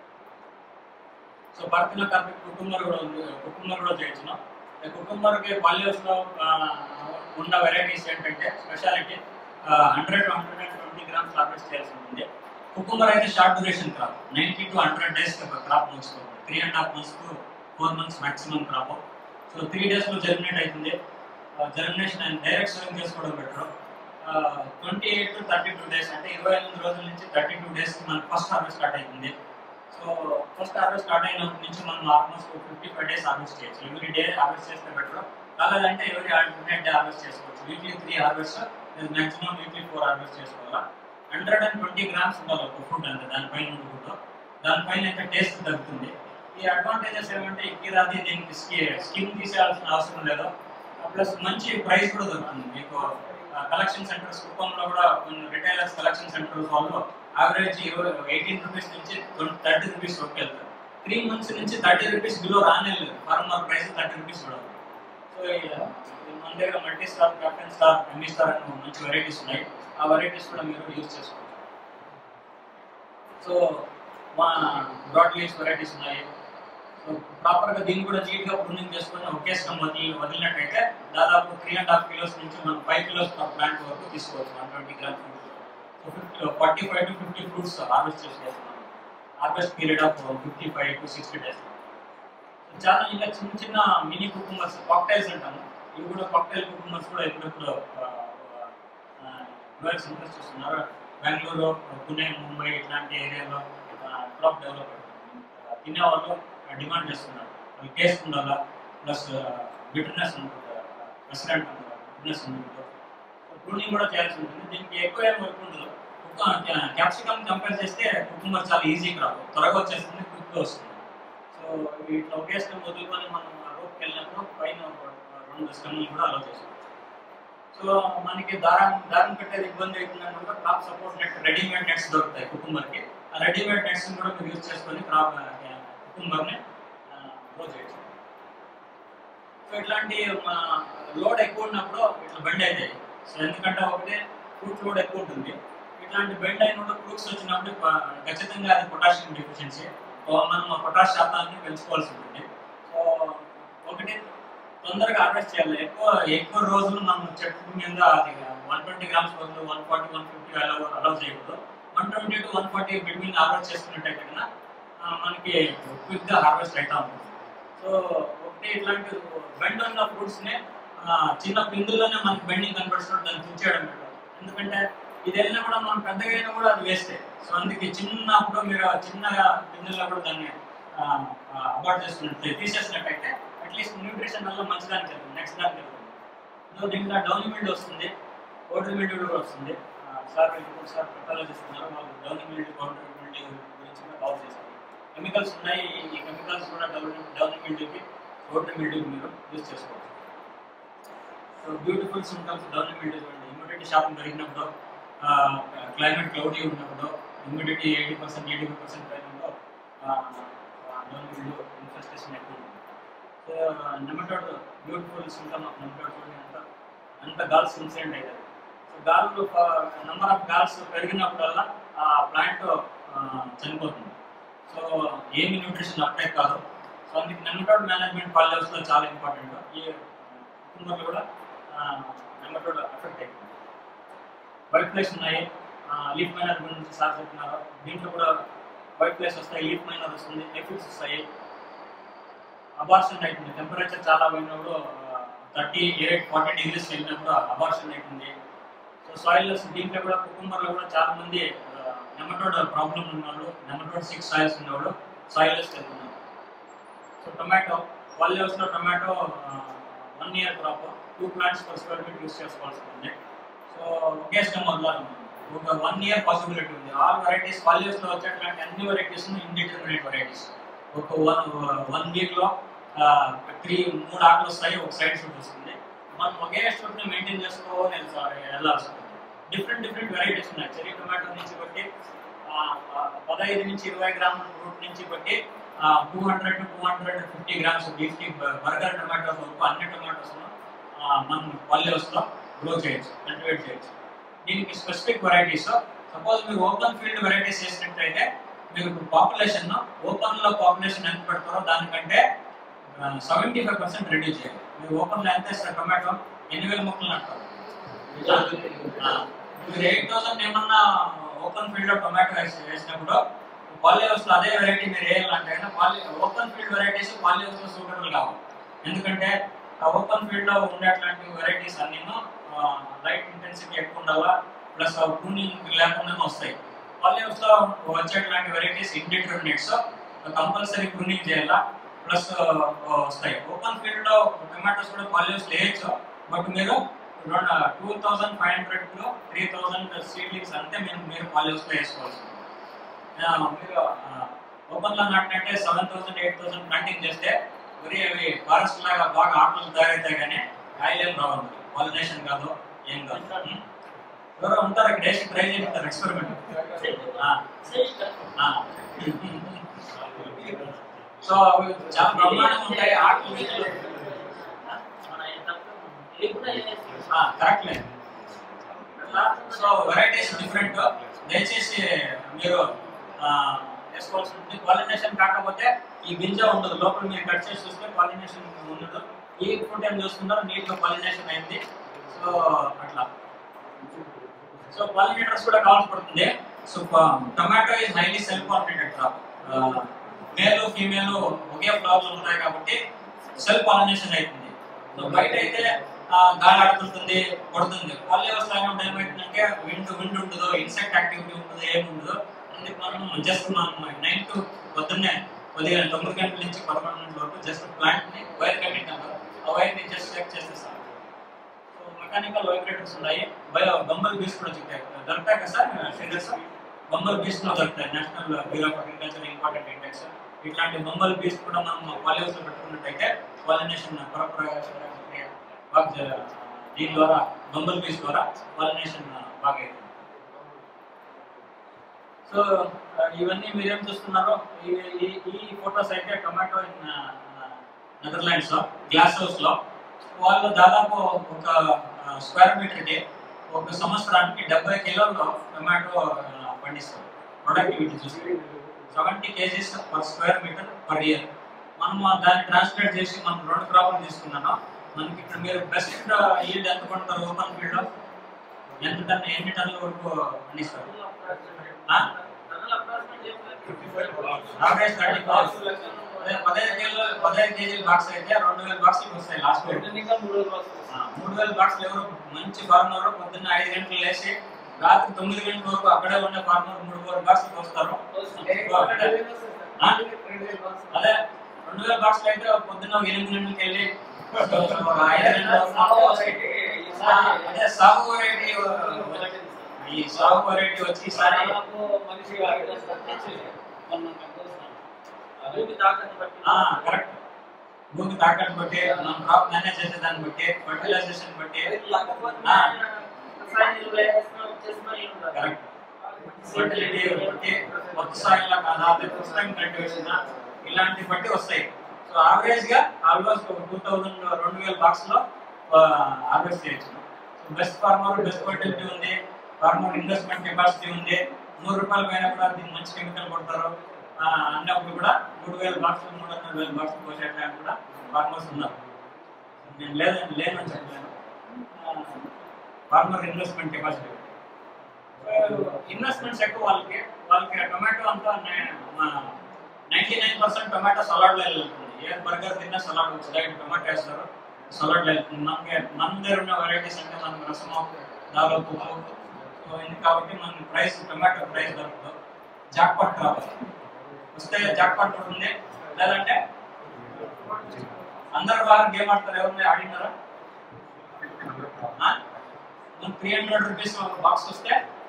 సో పర్తిన కార్మిక కుటుంబర్ కూడా ఉంది కుటుంబర్ కూడా చేయొచ్చును ఈ కుటుంబర్కి పల్లెస్లో ఉన్న వెరైటీస్ ఏంటంటే speciality hundred hundred and twenty grams harvest చేయాల్సి ఉంటుంది కుకుంబర్ అయితే short duration crop ninety to hundred days crop ముగిస్తుంది three and half months to four months maximum crop so three డేస్లో జర్మినేట్ అవుతుంది జర్మినేషన్ అండ్ డైరెక్ట్ సోయింగ్ చేసుకోవడం better twenty eight to thirty two days అంటే ఇరవై ఎనిమిది రోజుల నుంచి thirty two days మనకి ఫస్ట్ హార్వెస్ట్ స్టార్ట్ అవుతుంది సో ఫస్ట్ హార్వెస్ట్ స్టార్ట్ అయినప్పటి నుంచి మనం almost fifty five days harvest చేయొచ్చు ఎవ్రీ డే హార్వెస్ట్ చేస్తే బెటర్ కాలేదంటే ఎవరి ఆల్టర్నేట్ డే హార్వెస్ట్ చేసుకోవచ్చు weekly three harvest maximum weekly four harvest చేసుకోవాలా హండ్రెడ్ అండ్ ట్వంటీ గ్రామ్స్ ఉండాలి ఒక ఫుడ్ అంతే దానిపైన ఉన్న ఫుడ్ దానిపైన అయితే టేస్ట్ తగ్గుతుంది ఈ అడ్వాంటేజెస్ ఏమంటే ఇక్కిరాది దీనికి స్కిన్ తీసేయాల్సిన అవసరం లేదు ప్లస్ మంచి ప్రైస్ కూడా దొరుకుతుంది మీకు కలెక్షన్ సెంటర్స్ కుప్పంలో కూడా కొన్ని రిటైలర్స్ కలెక్షన్ సెంటర్స్ వాళ్ళు యావరేజ్ ఇరవై ఎయిటీన్ రూపీస్ నుంచి థర్టీ రూపీస్ వరకు వెళ్తారు త్రీ మంత్స్ నుంచి థర్టీ రూపీస్ బిలో రానే లేదు ఫార్మర్ ప్రైస్ థర్టీ రూపీస్ కూడా సో మన దగ్గర multi star captain star MB star అని మంచి వెరైటీస్ ఉన్నాయి ఆ వెరైటీస్ కూడా మీరు యూజ్ చేసుకోవచ్చు సో మా బ్రాడ్ లీవ్స్ వెరైటీస్ ఉన్నాయి సో ప్రాపర్గా దీన్ని కూడా నీట్గా ప్రూనింగ్ చేసుకొని ఒకే స్టమ్ వదిలి వదిలినట్టయితే దాదాపు త్రీ అండ్ హాఫ్ కిలోస్ నుంచి మనం ఫైవ్ కిలోస్ పర్ ప్లాంట్ వరకు తీసుకోవచ్చు one twenty grams so fifty forty five to fifty fruits harvest చేస్తున్నాం harvest period of fifty five to sixty days చాలా ఇంకా చిన్న చిన్న మినీ కుకుంబర్స్ కాక్టైల్స్ అంటాము ఇవి కూడా కాక్టైల్ కుకుంబర్స్ కూడా ఎప్పుడెప్పుడు యూఎస్ ఇంట్రెస్ట్ ఇస్తున్నారు బెంగళూరు పుణే ముంబై ఇట్లాంటి ఏరియాలో క్రాప్ డెవలప్ తినే వాళ్ళు డిమాండ్ చేస్తున్నారు వాళ్ళు టేస్ట్ ఉండాలా ప్లస్ బిటర్నెస్ ఉంటుంది రెసిడెంట్ బిటర్నెస్ ఉంటుంది ప్రూనింగ్ కూడా చేయాల్సి ఉంటుంది దీనికి ఎక్కువ ఏం వర్క్ ఉండదు క్యాప్సికమ్ కంపేర్ చేస్తే కుకుంబర్ చాలా ఈజీ క్రాప్ త్వరగా వచ్చేస్తుంది క్విక్గా వస్తుంది సో ఇట్లా ఒకే స్టెమ్ వదులుకొని మనం రోడ్కి వెళ్ళినప్పుడు పైన రెండు స్టెమ్లు కూడా అలా చేస్తాం సో మనకి దారం దారం కట్టేది ఇబ్బంది అవుతుందన్నమాట crop support net readymade nets దొరుకుతాయి కుకుంబర్కి ఆ రెడీమేడ్ నెట్స్ కూడా మీరు యూజ్ చేసుకొని క్రాప్ కుకుంబర్ని గ్రో చేయొచ్చు సో ఇట్లాంటి లోడ్ ఎక్కువ ఉన్నప్పుడు ఇట్లా బెండ్ అవుతాయి సో ఎందుకంటే ఒకటి ఫ్రూట్ లోడ్ ఎక్కువ ఉంటుంది ఇట్లాంటి బెండ్ అయినప్పుడు ఫ్రూట్స్ వచ్చినప్పుడు ఖచ్చితంగా అది పొటాషియం డెఫిషియన్సీ మనం ఆ పొటాష్ శాతాన్ని పెంచుకోవాల్సి ఉంటుంది సో ఒకటి తొందరగా హార్వెస్ట్ చేయాలి ఎక్కువ ఎక్కువ రోజులు మనం చెట్టు మీద అది వన్ ట్వంటీ గ్రామ్స్ బదులు వన్ ఫార్టీ వన్ ఫిఫ్టీ అలా అలౌ చేయకూడదు one twenty to one forty between harvest చేసుకున్నట్టయితే కన్నా మనకి క్విక్గా హార్వెస్ట్ అవుతా ఉంటుంది సో ఒకటి ఇట్లాంటి బెండ్ ఉన్న ఫ్రూట్స్ని చిన్న పిందుల్లోనే మనకి బెండింగ్ కనబడుతున్నట్టు దాన్ని తుంచేయడం బెటర్ ఎందుకంటే ఇది వెళ్ళినా కూడా మనం పెద్దగా అయినా కూడా అది వేస్తే సో అందుకే చిన్నప్పుడు మీరు చిన్నగా పిందుల్లో కూడా దాన్ని అవాయిడ్ చేసుకున్నట్టు తీసేసినట్టయితే అట్లీస్ట్ న్యూట్రిషన్ వల్ల మంచి దానికి వెళ్తుంది నెక్స్ట్ దానికి వెళ్తుంది సో దీంట్లో డౌన్ మిల్డ్ వస్తుంది ఓటర్ మిల్డ్ కూడా వస్తుంది సార్ ఇప్పుడు సార్ పెట్రాలజిస్ట్ ఉన్నారు వాళ్ళు డౌనింగ్ మిల్డ్ కౌంటర్ మిల్డ్ గురించి కూడా కవర్ చేస్తారు కెమికల్స్ ఉన్నాయి ఈ కెమికల్స్ కూడా డౌనింగ్ డౌనింగ్ మిల్డ్కి కౌంటర్ మిల్డ్కి మీరు యూజ్ చేసుకోవచ్చు so beautiful symptoms downy mildew చూడండి ఇమ్యూనిటీ శాతం పెరిగినప్పుడు క్లైమేట్ క్లౌడీ ఉన్నప్పుడు immunity eighty percent eighty five percent పైన డౌనింగ్ మిల్డ్ ఇన్ఫెస్టేషన్ ఎక్కువ ఉంటుంది so nematode beautiful symptom of nematode చూడండి అంత అంత గాల్స్ ఇన్సిడెంట్ అవుతుంది so gall number of galls పెరిగినప్పుడల్లా ఆ ప్లాంట్ చనిపోతుంది సో ఏమి న్యూట్రిషన్ అప్లై కాదు సో అందుకే నెమటోడ్ మేనేజ్మెంట్ పాలియోస్లో చాలా ఇంపార్టెంట్ ఈ కుటుంబంలో కూడా నెమటోడ్ అఫెక్ట్ అవుతుంది వైట్ ప్లేస్ ఉన్నాయి లీఫ్ మైనర్ గురించి సార్ చెప్తున్నారు దీంట్లో కూడా వైట్ ప్లేస్ వస్తాయి లీఫ్ మైనర్ వస్తుంది ఎఫిక్స్ వస్తాయి అబార్షన్ అవుతుంది టెంపరేచర్ చాలా పోయినప్పుడు థర్టీ ఎయిట్ ఫార్టీ డిగ్రీస్ వెళ్ళినప్పుడు అబార్షన్ అవుతుంది సో సాయిల్ దీంట్లో కూడా కుటుంబంలో కూడా చాలా మంది నెమటోడ్ ప్రాబ్లం ఉన్నవాళ్ళు నెమటోడ్ సిక్స్ సాయిల్స్ ఉన్నవాళ్ళు సాయిల్స్ వెళ్తున్నారు సో టొమాటో వాల్యూస్లో tomato one year crop two plants per square feet use చేసుకోవాల్సి ఉంది సో ఒకే స్టెమ్ వదలాలి ఒక వన్ ఇయర్ పాసిబిలిటీ ఉంది ఆల్ వెరైటీస్ వాల్యూస్లో వచ్చేట్లాంటి అన్ని వెరైటీస్ ఇండిటర్మినేట్ వెరైటీస్ ఒక వన్ వన్ వీక్లో త్రీ మూడు ఆకులు వస్తాయి ఒక సైడ్ షూట్ వస్తుంది మనం ఒకే షూట్ని మెయింటైన్ చేసుకోవాలి వెళ్ళాల్సి ఉంటుంది డిఫరెంట్ డిఫరెంట్ వెరైటీస్ ఉన్నాయి చెరీ టొమాటో నుంచి బట్టి పదహైదు నుంచి ఇరవై గ్రాముల ఫ్రూట్ నుంచి బట్టి two hundred to two hundred fifty grams beefy burger tomatoes వరకు అన్ని టొమాటోస్ మనం పల్లెస్లో గ్రో చేయొచ్చు కల్టివేట్ చేయొచ్చు దీనికి స్పెసిఫిక్ వెరైటీస్ సపోజ్ మీరు ఓపెన్ ఫీల్డ్ వెరైటీస్ చేసినట్టయితే మీరు పాపులేషన్ ఓపెన్ లో పాపులేషన్ ఎంత పెడతారో దానికంటే సెవెంటీ ఫైవ్ పర్సెంట్ రెడ్యూస్ చేయాలి మీరు ఓపెన్ లో ఎంత ఇస్తారు టొమాటో ఎన్ని వేల మొక్కలు నడతారు మీరు ఎయిట్ థౌసండ్ ఏమన్నా ఓపెన్ ఫీల్డ్ లో టొమాటో వేసినప్పుడు పాలిహౌస్ లో అదే వెరైటీ మీరు వేయాలంటే poly open field varieties polyhouse లో సూటబుల్ కావు ఎందుకంటే ఓపెన్ ఫీల్డ్ లో ఉండేట్లాంటి వెరైటీస్ అన్ని లైట్ ఇంటెన్సిటీ ఎక్కువ ఉండాలా ప్లస్ ప్రూనింగ్ లేకుండా వస్తాయి పాలిహౌస్ లో వచ్చేట్లాంటి వెరైటీస్ ఇండిటర్మినేట్స్ కంపల్సరీ ప్రూనింగ్ చేయాలా ప్లస్ వస్తాయి ఓపెన్ ఫీల్డ్ లో టొమాటోస్ కూడా పాలిహౌస్ వేయచ్చు బట్ మీరు two thousand five hundred to three thousand seedlings అంతే మీరు మీరు పాలిహౌస్ లో వేసుకోవాల్సి మీరు ఓపెన్ లో నాటినట్టే seven thousand eight thousand planting చేస్తే మరి అవి ఫారెస్ట్ లాగా బాగా ఆటలు తయారవుతాయి కానీ ఆయిల్ ఏం రావాలి పాలినేషన్ కాదు ఏం కాదు ఎవరో ఉంటారు ఇక్కడ వేసి ట్రై చేస్తారు ఎక్స్పెరిమెంట్ సో అవి చాలా బ్రహ్మాండంగా ఉంటాయి ఆటలు వీటిలో కరెక్ట్లే సో వెరైటీస్ డిఫరెంట్ దయచేసి మీరు వేసుకోవాల్సి ఉంటుంది పాలినేషన్ కాకపోతే ఈ గింజ ఉండదు లోపల మీరు కట్ చేసి చూస్తే పాలినేషన్ ఉండదు ఈ ఫుడ్ ఏం చూస్తున్నారు నీటిలో పాలినేషన్ అయింది సో అట్లా సో పాలినేటర్స్ కూడా కావాల్సి పడుతుంది so tomato is highly self pollinated crop male female ఒకే ఫ్లవర్లు ఉంటాయి కాబట్టి సెల్ఫ్ పాలినేషన్ అవుతుంది సో బయట అయితే గాలి ఆడుతుంటుంది కొడుతుంది పల్లె వ్యవసాయం ఏమైతుందంటే విండ్ విండ్ ఉండదు ఇన్సెక్ట్ యాక్టివిటీ ఉండదు ఏమి ఉండదు అందుకు మనం జస్ట్ మనం నైన్ టు పొద్దున్నే ఉదయం తొమ్మిది గంటల నుంచి పదకొండు గంటల వరకు జస్ట్ ప్లాంట్ ని వైర్ కమిట్ అంటారు ఆ వైర్ ని జస్ట్ చెక్ చేసేస్తాం సో మెకానికల్ వైబ్రేటర్స్ ఉన్నాయి బయో బొమ్మల్ బీస్ కూడా చెప్తాయి దొరుకుతాయి కదా సార్ ఫిగర్స్ బొమ్మల్ బీస్ లో దొరుకుతాయి National Bureau of Agriculture important index ఇట్లాంటి బొమ్మల్ బీస్ కూడా మనం పాలిహౌస్ లో పెట్టుకున్నట్టయితే పాలినేషన్ బాగా దీని ద్వారా బొమ్మల్ బీస్ ద్వారా పాలినేషన్ బాగా అవుతుంది సో ఇవన్నీ మీరేం చూస్తున్నారో ఈ ఈ ఫొటోస్ అయితే టొమాటో ఇన్ నెదర్లాండ్స్ లో గ్లాస్ హౌస్ లో వాళ్ళు దాదాపు ఒక స్క్వేర్ మీటర్ కి ఒక సంవత్సరానికి డెబ్బై కిలోలు టొమాటో పండిస్తారు ప్రొడక్టివిటీ చూస్తే seventy kgs per square metre per year మనం దాన్ని ట్రాన్స్లేట్ చేసి మనం రెండు క్రాపులు తీసుకున్నాను మనకి ఇక్కడ మీరు బెస్ట్ ఈల్డ్ ఎంత కొంటారు ఓపెన్ ఫీల్డ్ లో ఎంత టన్ ఎన్ని టన్నుల వరకు పండిస్తారు యావరేజ్ థర్టీ బాక్స్ అదే పదహైదు కేజీలు పదహైదు కేజీల బాక్స్ అయితే రెండు వేల బాక్సులు వస్తాయి లాస్ట్ మూడు వేల బాక్సులు ఎవరు మంచి ఫార్మర్ పొద్దున్న ఐదు గంటలు లేచి రాత్రి తొమ్మిది గంటల వరకు అక్కడే ఉండే ఫార్మర్ మూడు వేల బాక్సులు వస్తారు అదే రెండు వేల బాక్సులు అయితే పొద్దున్న ఒక ఎనిమిది గంటలకు వెళ్ళి ఐదు గంటల అదే సాగు వెరైటీ ఈ సాగు వెరైటీ వచ్చి ఈసారి దాదాపు మనిషి ఐదు లక్షలు తెచ్చి మొన్న మేము చూస్తున్నాం. భూమి తాకట్టు బట్టి ఆ, కరెక్ట్ భూమి తాకట్టు బట్టి మనం క్రాప్ మేనేజ్ చేసే దాన్ని బట్టి ఫర్టిలైజేషన్ బట్టి లేకపోతే ఆ. రసాయనాలు వేస్తున్నా, వచ్చేస్తున్నా ఏం ఉండదు. కరెక్ట్ ఫర్టిలిటీ బట్టి కొత్త సాయిల్ కాదా ఫస్ట్ టైం కల్టివేషన్ ఇలాంటి బట్టి వస్తాయి సో యావరేజ్ గా ఆల్మోస్ట్ టూ థౌసండ్ రెండు వేల బాక్స్ లో హార్వెస్ట్ చేయొచ్చు so best farmer best fertility ఉంది ఫార్మర్ ఇన్వెస్ట్మెంట్ కెపాసిటీ ఉంది నూరు రూపాయల పైన కూడా దీనికి మంచి కెమికల్ కొడతారు ఆ, అన్నప్పుడు కూడా మూడు వేల బాక్సులు మూడు వందల వేల బాక్సులు పోసే టైం కూడా ఫార్మర్స్ ఉన్నారు నేను లేదని లేనని చెప్పలేను ఫార్మర్ ఇన్వెస్ట్మెంట్ కెపాసిటీ ఇన్వెస్ట్మెంట్స్ ఎక్కువ వాళ్ళకి వాళ్ళకి టొమాటో అంతా నైన్టీ నైన్ పర్సెంట్ టొమాటో సలాడ్లో వెళ్తుంది ఏ బర్గర్ తిన్నా సలాడ్ వచ్చింది డైరెక్ట్ టొమాటో వేస్తారు సలాడ్లో వెళ్తుంది మనకి మన దగ్గర ఉన్న వెరైటీస్ అంటే మనకి రసము దాలో పువ్వు సో ఇది కాబట్టి మనకి ప్రైస్ టొమాటో ప్రైస్ దొరుకుతుంది జాక్పాట్ రావాలి వస్తే జాక్పాట్ ఉంటుంది లేదంటే అందరు బాగా గేమ్ ఆడతారు ఎవరిని ఆడినారా త్రీ హండ్రెడ్ రూపీస్ బాక్స్ వస్తే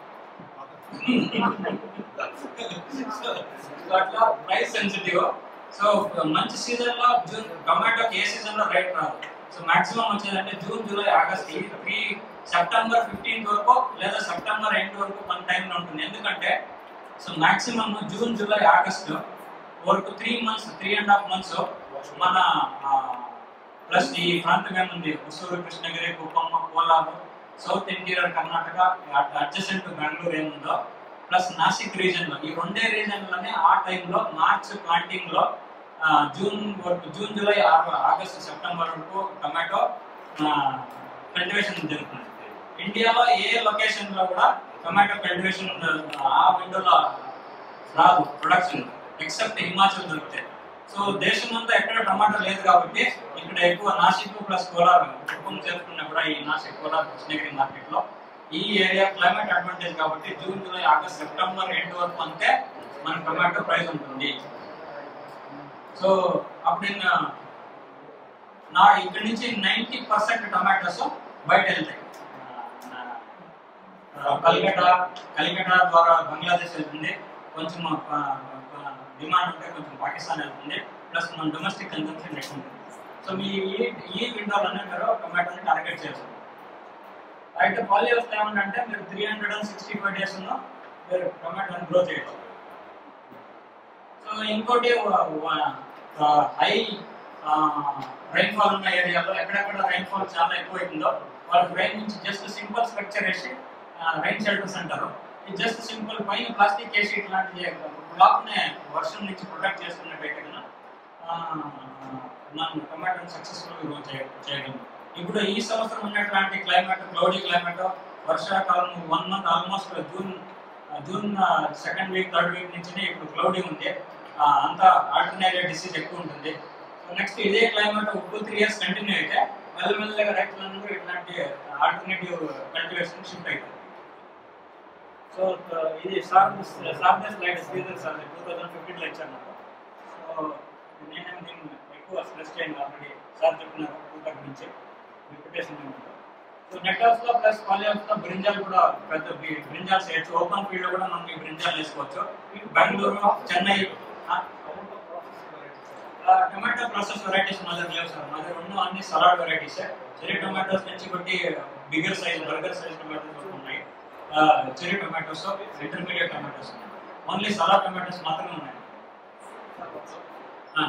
సో అట్లా ప్రైస్ సెన్సిటివ్ సో మంచి సీజన్ లో జూన్ టొమాటోకి ఏ సీజన్ లో రేట్ రాదు సో మాక్సిమం వచ్చేదంటే జూన్ జూలై ఆగస్ట్ ఈ త్రీ సెప్టెంబర్ ఫిఫ్టీన్త్ వరకు లేదా సెప్టెంబర్ ఎండ్ వరకు మన టైంలో ఉంటుంది ఎందుకంటే so maximum June July August వరకు three months three and half months మన ప్లస్ ఈ ప్రాంతం ఏముంది హుసూరు కృష్ణగిరి కుప్పమ్మ Kolar south interior Karnataka adjacent Bengaluru ఏముందో ప్లస్ నాసిక్ రీజన్ లో ఈ రెండే రీజన్ లోనే ఆ టైంలో మార్చ్ ప్లాంటింగ్ లో ఆ, జూన్ వరకు June July uh- August September వరకు టమాటో కల్టివేషన్ జరుగుతుంది ఇండియాలో ఏ లొకేషన్ లో కూడా టొమాటో కల్టివేషన్ ఆ విండోలో రాదు ప్రొడక్షన్ ఎక్సెప్ట్ హిమాచల్ దొరుకుతాయి సో దేశం అంతా ఎక్కడ టమాటో లేదు కాబట్టి ఇక్కడ ఎక్కువ నాసిక్ ప్లస్ కోలార్ కుప్పం చేసుకున్నా కూడా ఈ నాసిక్ కోలార్ కృష్ణగిరి మార్కెట్ లో ఈ ఏరియా క్లైమేట్ అడ్వాంటేజ్ కాబట్టి June July August September end వరకు అంతే మన టొమాటో ప్రైస్ ఉంటుంది సో అప్పుడు ఇంకా నా ఇక్కడ నుంచి నైంటీ పర్సెంట్ టొమాటోస్ బయట వెళ్తాయి ఆ, కల్కటా కల్కటా ద్వారా బంగ్లాదేశ్ వెళ్తుంది కొంచెం డిమాండ్ ఉంటే కొంచెం పాకిస్తాన్ వెళ్తుంది ప్లస్ మన డొమెస్టిక్ కన్సంప్షన్ ఎక్కువ ఉంటుంది సో మీ ఈ ఈ విండోలోనే మీరు టొమాటోని టార్గెట్ చేస్తారు అయితే పాలి వస్తే ఏమంటే మీరు three hundred and sixty five days మీరు టొమాటోని గ్రో చేయొచ్చు సో ఇంకోటి హై రైన్ఫాల్ ఉన్న ఏరియాలో ఎక్కడెక్కడ రైన్ఫాల్ చాలా ఎక్కువ అవుతుందో వాళ్ళకి రైన్ నుంచి జస్ట్ సింపుల్ స్ట్రక్చర్ వేసి రైన్ షెల్టర్స్ అంటారు ఇది జస్ట్ సింపుల్ పైన ప్లాస్టిక్ వేసి ఇట్లాంటి బ్లాక్ ని వర్షం నుంచి ప్రొటెక్ట్ చేసుకున్నట్టయితే కనుక మనం టమాటోని సక్సెస్ఫుల్ గ్రో చేయగలం ఇప్పుడు ఈ సంవత్సరం ఉన్నటువంటి క్లైమేట్ క్లౌడీ క్లైమేట్ వర్షాకాలం one month almost June June second week third week నుంచి ఇప్పుడు క్లౌడీ ఉంది ఆ, అంతా ఆల్టర్నేటివ్ డిసీజ్ ఎక్కువ ఉంటుంది సో నెక్స్ట్ ఇదే climate two three years continue అయితే మెల్లమెల్లగా రైతులందరూ ఇట్లాంటి ఆల్టర్నేటివ్ కల్టివేషన్ షిఫ్ట్ అవుతుంది సో ఇది sir sir slide Shridhar sir two thousand ఫిఫ్టీన్లో ఇచ్చాను నాకు సో నేనేం దీన్ని ఎక్కువ స్ట్రెస్ చేయను ఆల్రెడీ సార్ చెప్పినారు టూ నుంచి రిప్యుటేషన్ సో నెట్ హౌస్ లో ప్లస్ పాలి హౌస్ లో బ్రింజాల్ కూడా పెద్ద బి- బ్రింజాల్ చేయొచ్చు ఓపెన్ ఫీల్డ్ లో కూడా మనం ఈ బ్రింజాల్ వేసుకోవచ్చు బెంగళూరు చెన్నై ఆ, ఆ, టమాటో ప్రాసెస్ వెరైటీస్ మా దగ్గర లేవు సార్ మా దగ్గర ఉన్న అన్ని సలాడ్ వెరైటీస్ చెరీ టమాటోస్ నుంచి బట్టి bigger size burger size tomatoes వరకు ఉన్నాయి చెరీ టమాటోస్ ఇంటర్మీడియట్ టమాటోస్ ఉన్నాయి ఓన్లీ సలాడ్ టమాటోస్ మాత్రమే ఉన్నాయి ఆ,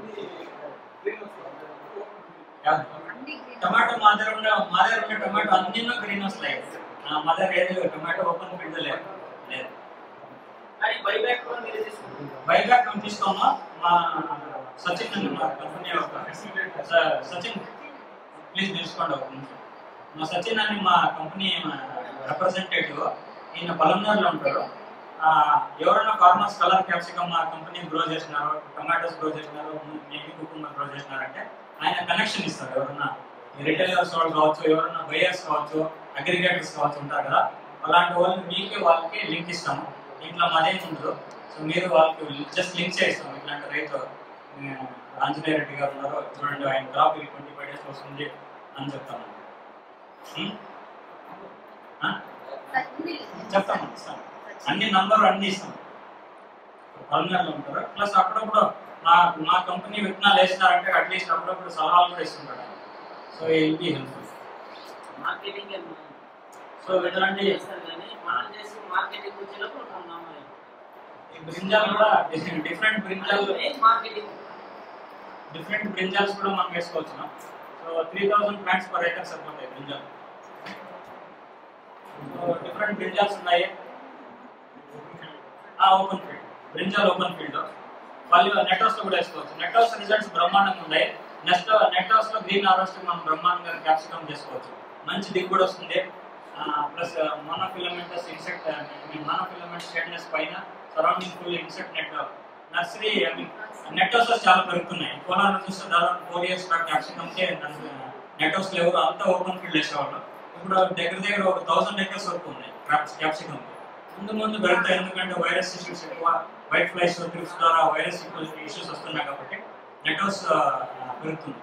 కాదు. టమాటో మా దగ్గర ఉన్న మా దగ్గర ఉన్న టమాటో అన్ని గ్రీన్ వస్తాయి ఆ, మా దగ్గర ఏది టమాటో ఓపెన్ ఫీల్డ్ లేదు లేదు కానీ బైబ్యాక్ కూడా మీరే తీసుకుంటారు బైబ్యాక్ మేము తీసుకోమా మా సచిన్ అని మా కంపెనీ ఒక స- సచిన్ ప్లీజ్ తీసుకోండి ఒక నిమిషం మా సచిన్ అని మా కంపెనీ రిప్రజెంటేటివ్ ఈయన పలంనర్లో ఉంటారు ఆ, ఎవరైనా ఫార్మర్స్ కలర్ క్యాప్సికమ్ మా కంపెనీ గ్రో చేసినారు టమాటోస్ గ్రో చేసినారు మేబీ కుకుంబర్ గ్రో చేసినారంటే ఆయన కనెక్షన్ ఇస్తారు ఎవరన్నా రిటైలర్స్ వాళ్ళు కావచ్చు ఎవరన్నా బయర్స్ కావచ్చు అగ్రిగేటర్స్ కావచ్చు ఉంటారు కదా అలాంటి వాళ్ళు మీకే వాళ్ళకి లింక్ ఇస్తాము ఇంట్లో మాదేం ఉండదు సో మీరు వాళ్ళకి జస్ట్ లింక్ చేస్తాం ఇట్లాంటి రైతు ఆ, ఆంజనేయ రెడ్డి గారు ఉన్నారు చూడండి ఆయన క్రాప్ ట్వంటీ ఫైవ్ డేస్ వస్తుంది అని చెప్తాను ఉం? ఆ? చెప్తాం ఇస్తాం అన్ని నంబర్ అన్ని ఇస్తాం పల్నాడులో ఉంటారు ప్లస్ అప్పుడప్పుడు మా మా కంపెనీ విత్తనాలు వేసినారంటే అట్లీస్ట్ అప్పుడప్పుడు సలహాలు కూడా ఇస్తుంటాడు so will be helpful marketing ఏమో సో ఇట్లాంటి చేస్తారు కానీ మనం చేసి మార్కెటింగ్ వచ్చేటప్పుడు మనం నమ్మలేము. ఈ బ్రింజాలు కూడా different brinjal main marketing different brinjals కూడా మనం వేసుకోవచ్చు so three thousand plants per acre సరిపోతాయి బ్రింజాల్ సో డిఫరెంట్ బ్రింజాల్స్ ఉన్నాయి open field brinjal open field వాళ్ళు నెట్ హౌస్ లో కూడా వేసుకోవచ్చు నెట్ హౌస్ రిజల్ట్స్ బ్రహ్మాండంగా ఉన్నాయి నెక్స్ట్ నెట్ హౌస్ లో గ్రీన్ హార్వెస్ట్ మనం బ్రహ్మాండంగా క్యాప్సికమ్ చేసుకోవచ్చు మంచి దిగుబడి వస్తుంది ప్లస్ మన ఫిలమెంటస్ ఇన్సెక్ట్ మన ఫిలమెంట్ స్టేట్నెస్ పైన surrounding full insect net nursery I mean net houses చాలా పెరుగుతున్నాయి కోలార్ చూస్తే దాదాపు four years back capsicum net house లేవు అంతా ఓపెన్ ఫీల్డ్ వేసేవాళ్ళు ఇప్పుడు దగ్గర దగ్గర ఒక థౌసండ్ ఎకర్స్ వరకు ఉన్నాయి క్యాప్సికమ్ ముందు ముందు పెరుగుతాయి ఎందుకంటే వైరస్ ఇష్యూస్ ఎక్కువ వైట్ ఫ్లైస్ ట్రిప్స్ ద్వారా వైరస్ ఇష్యూస్ వస్తున్నాయి కాబట్టి నెట్ హౌస్ పెరుగుతుంది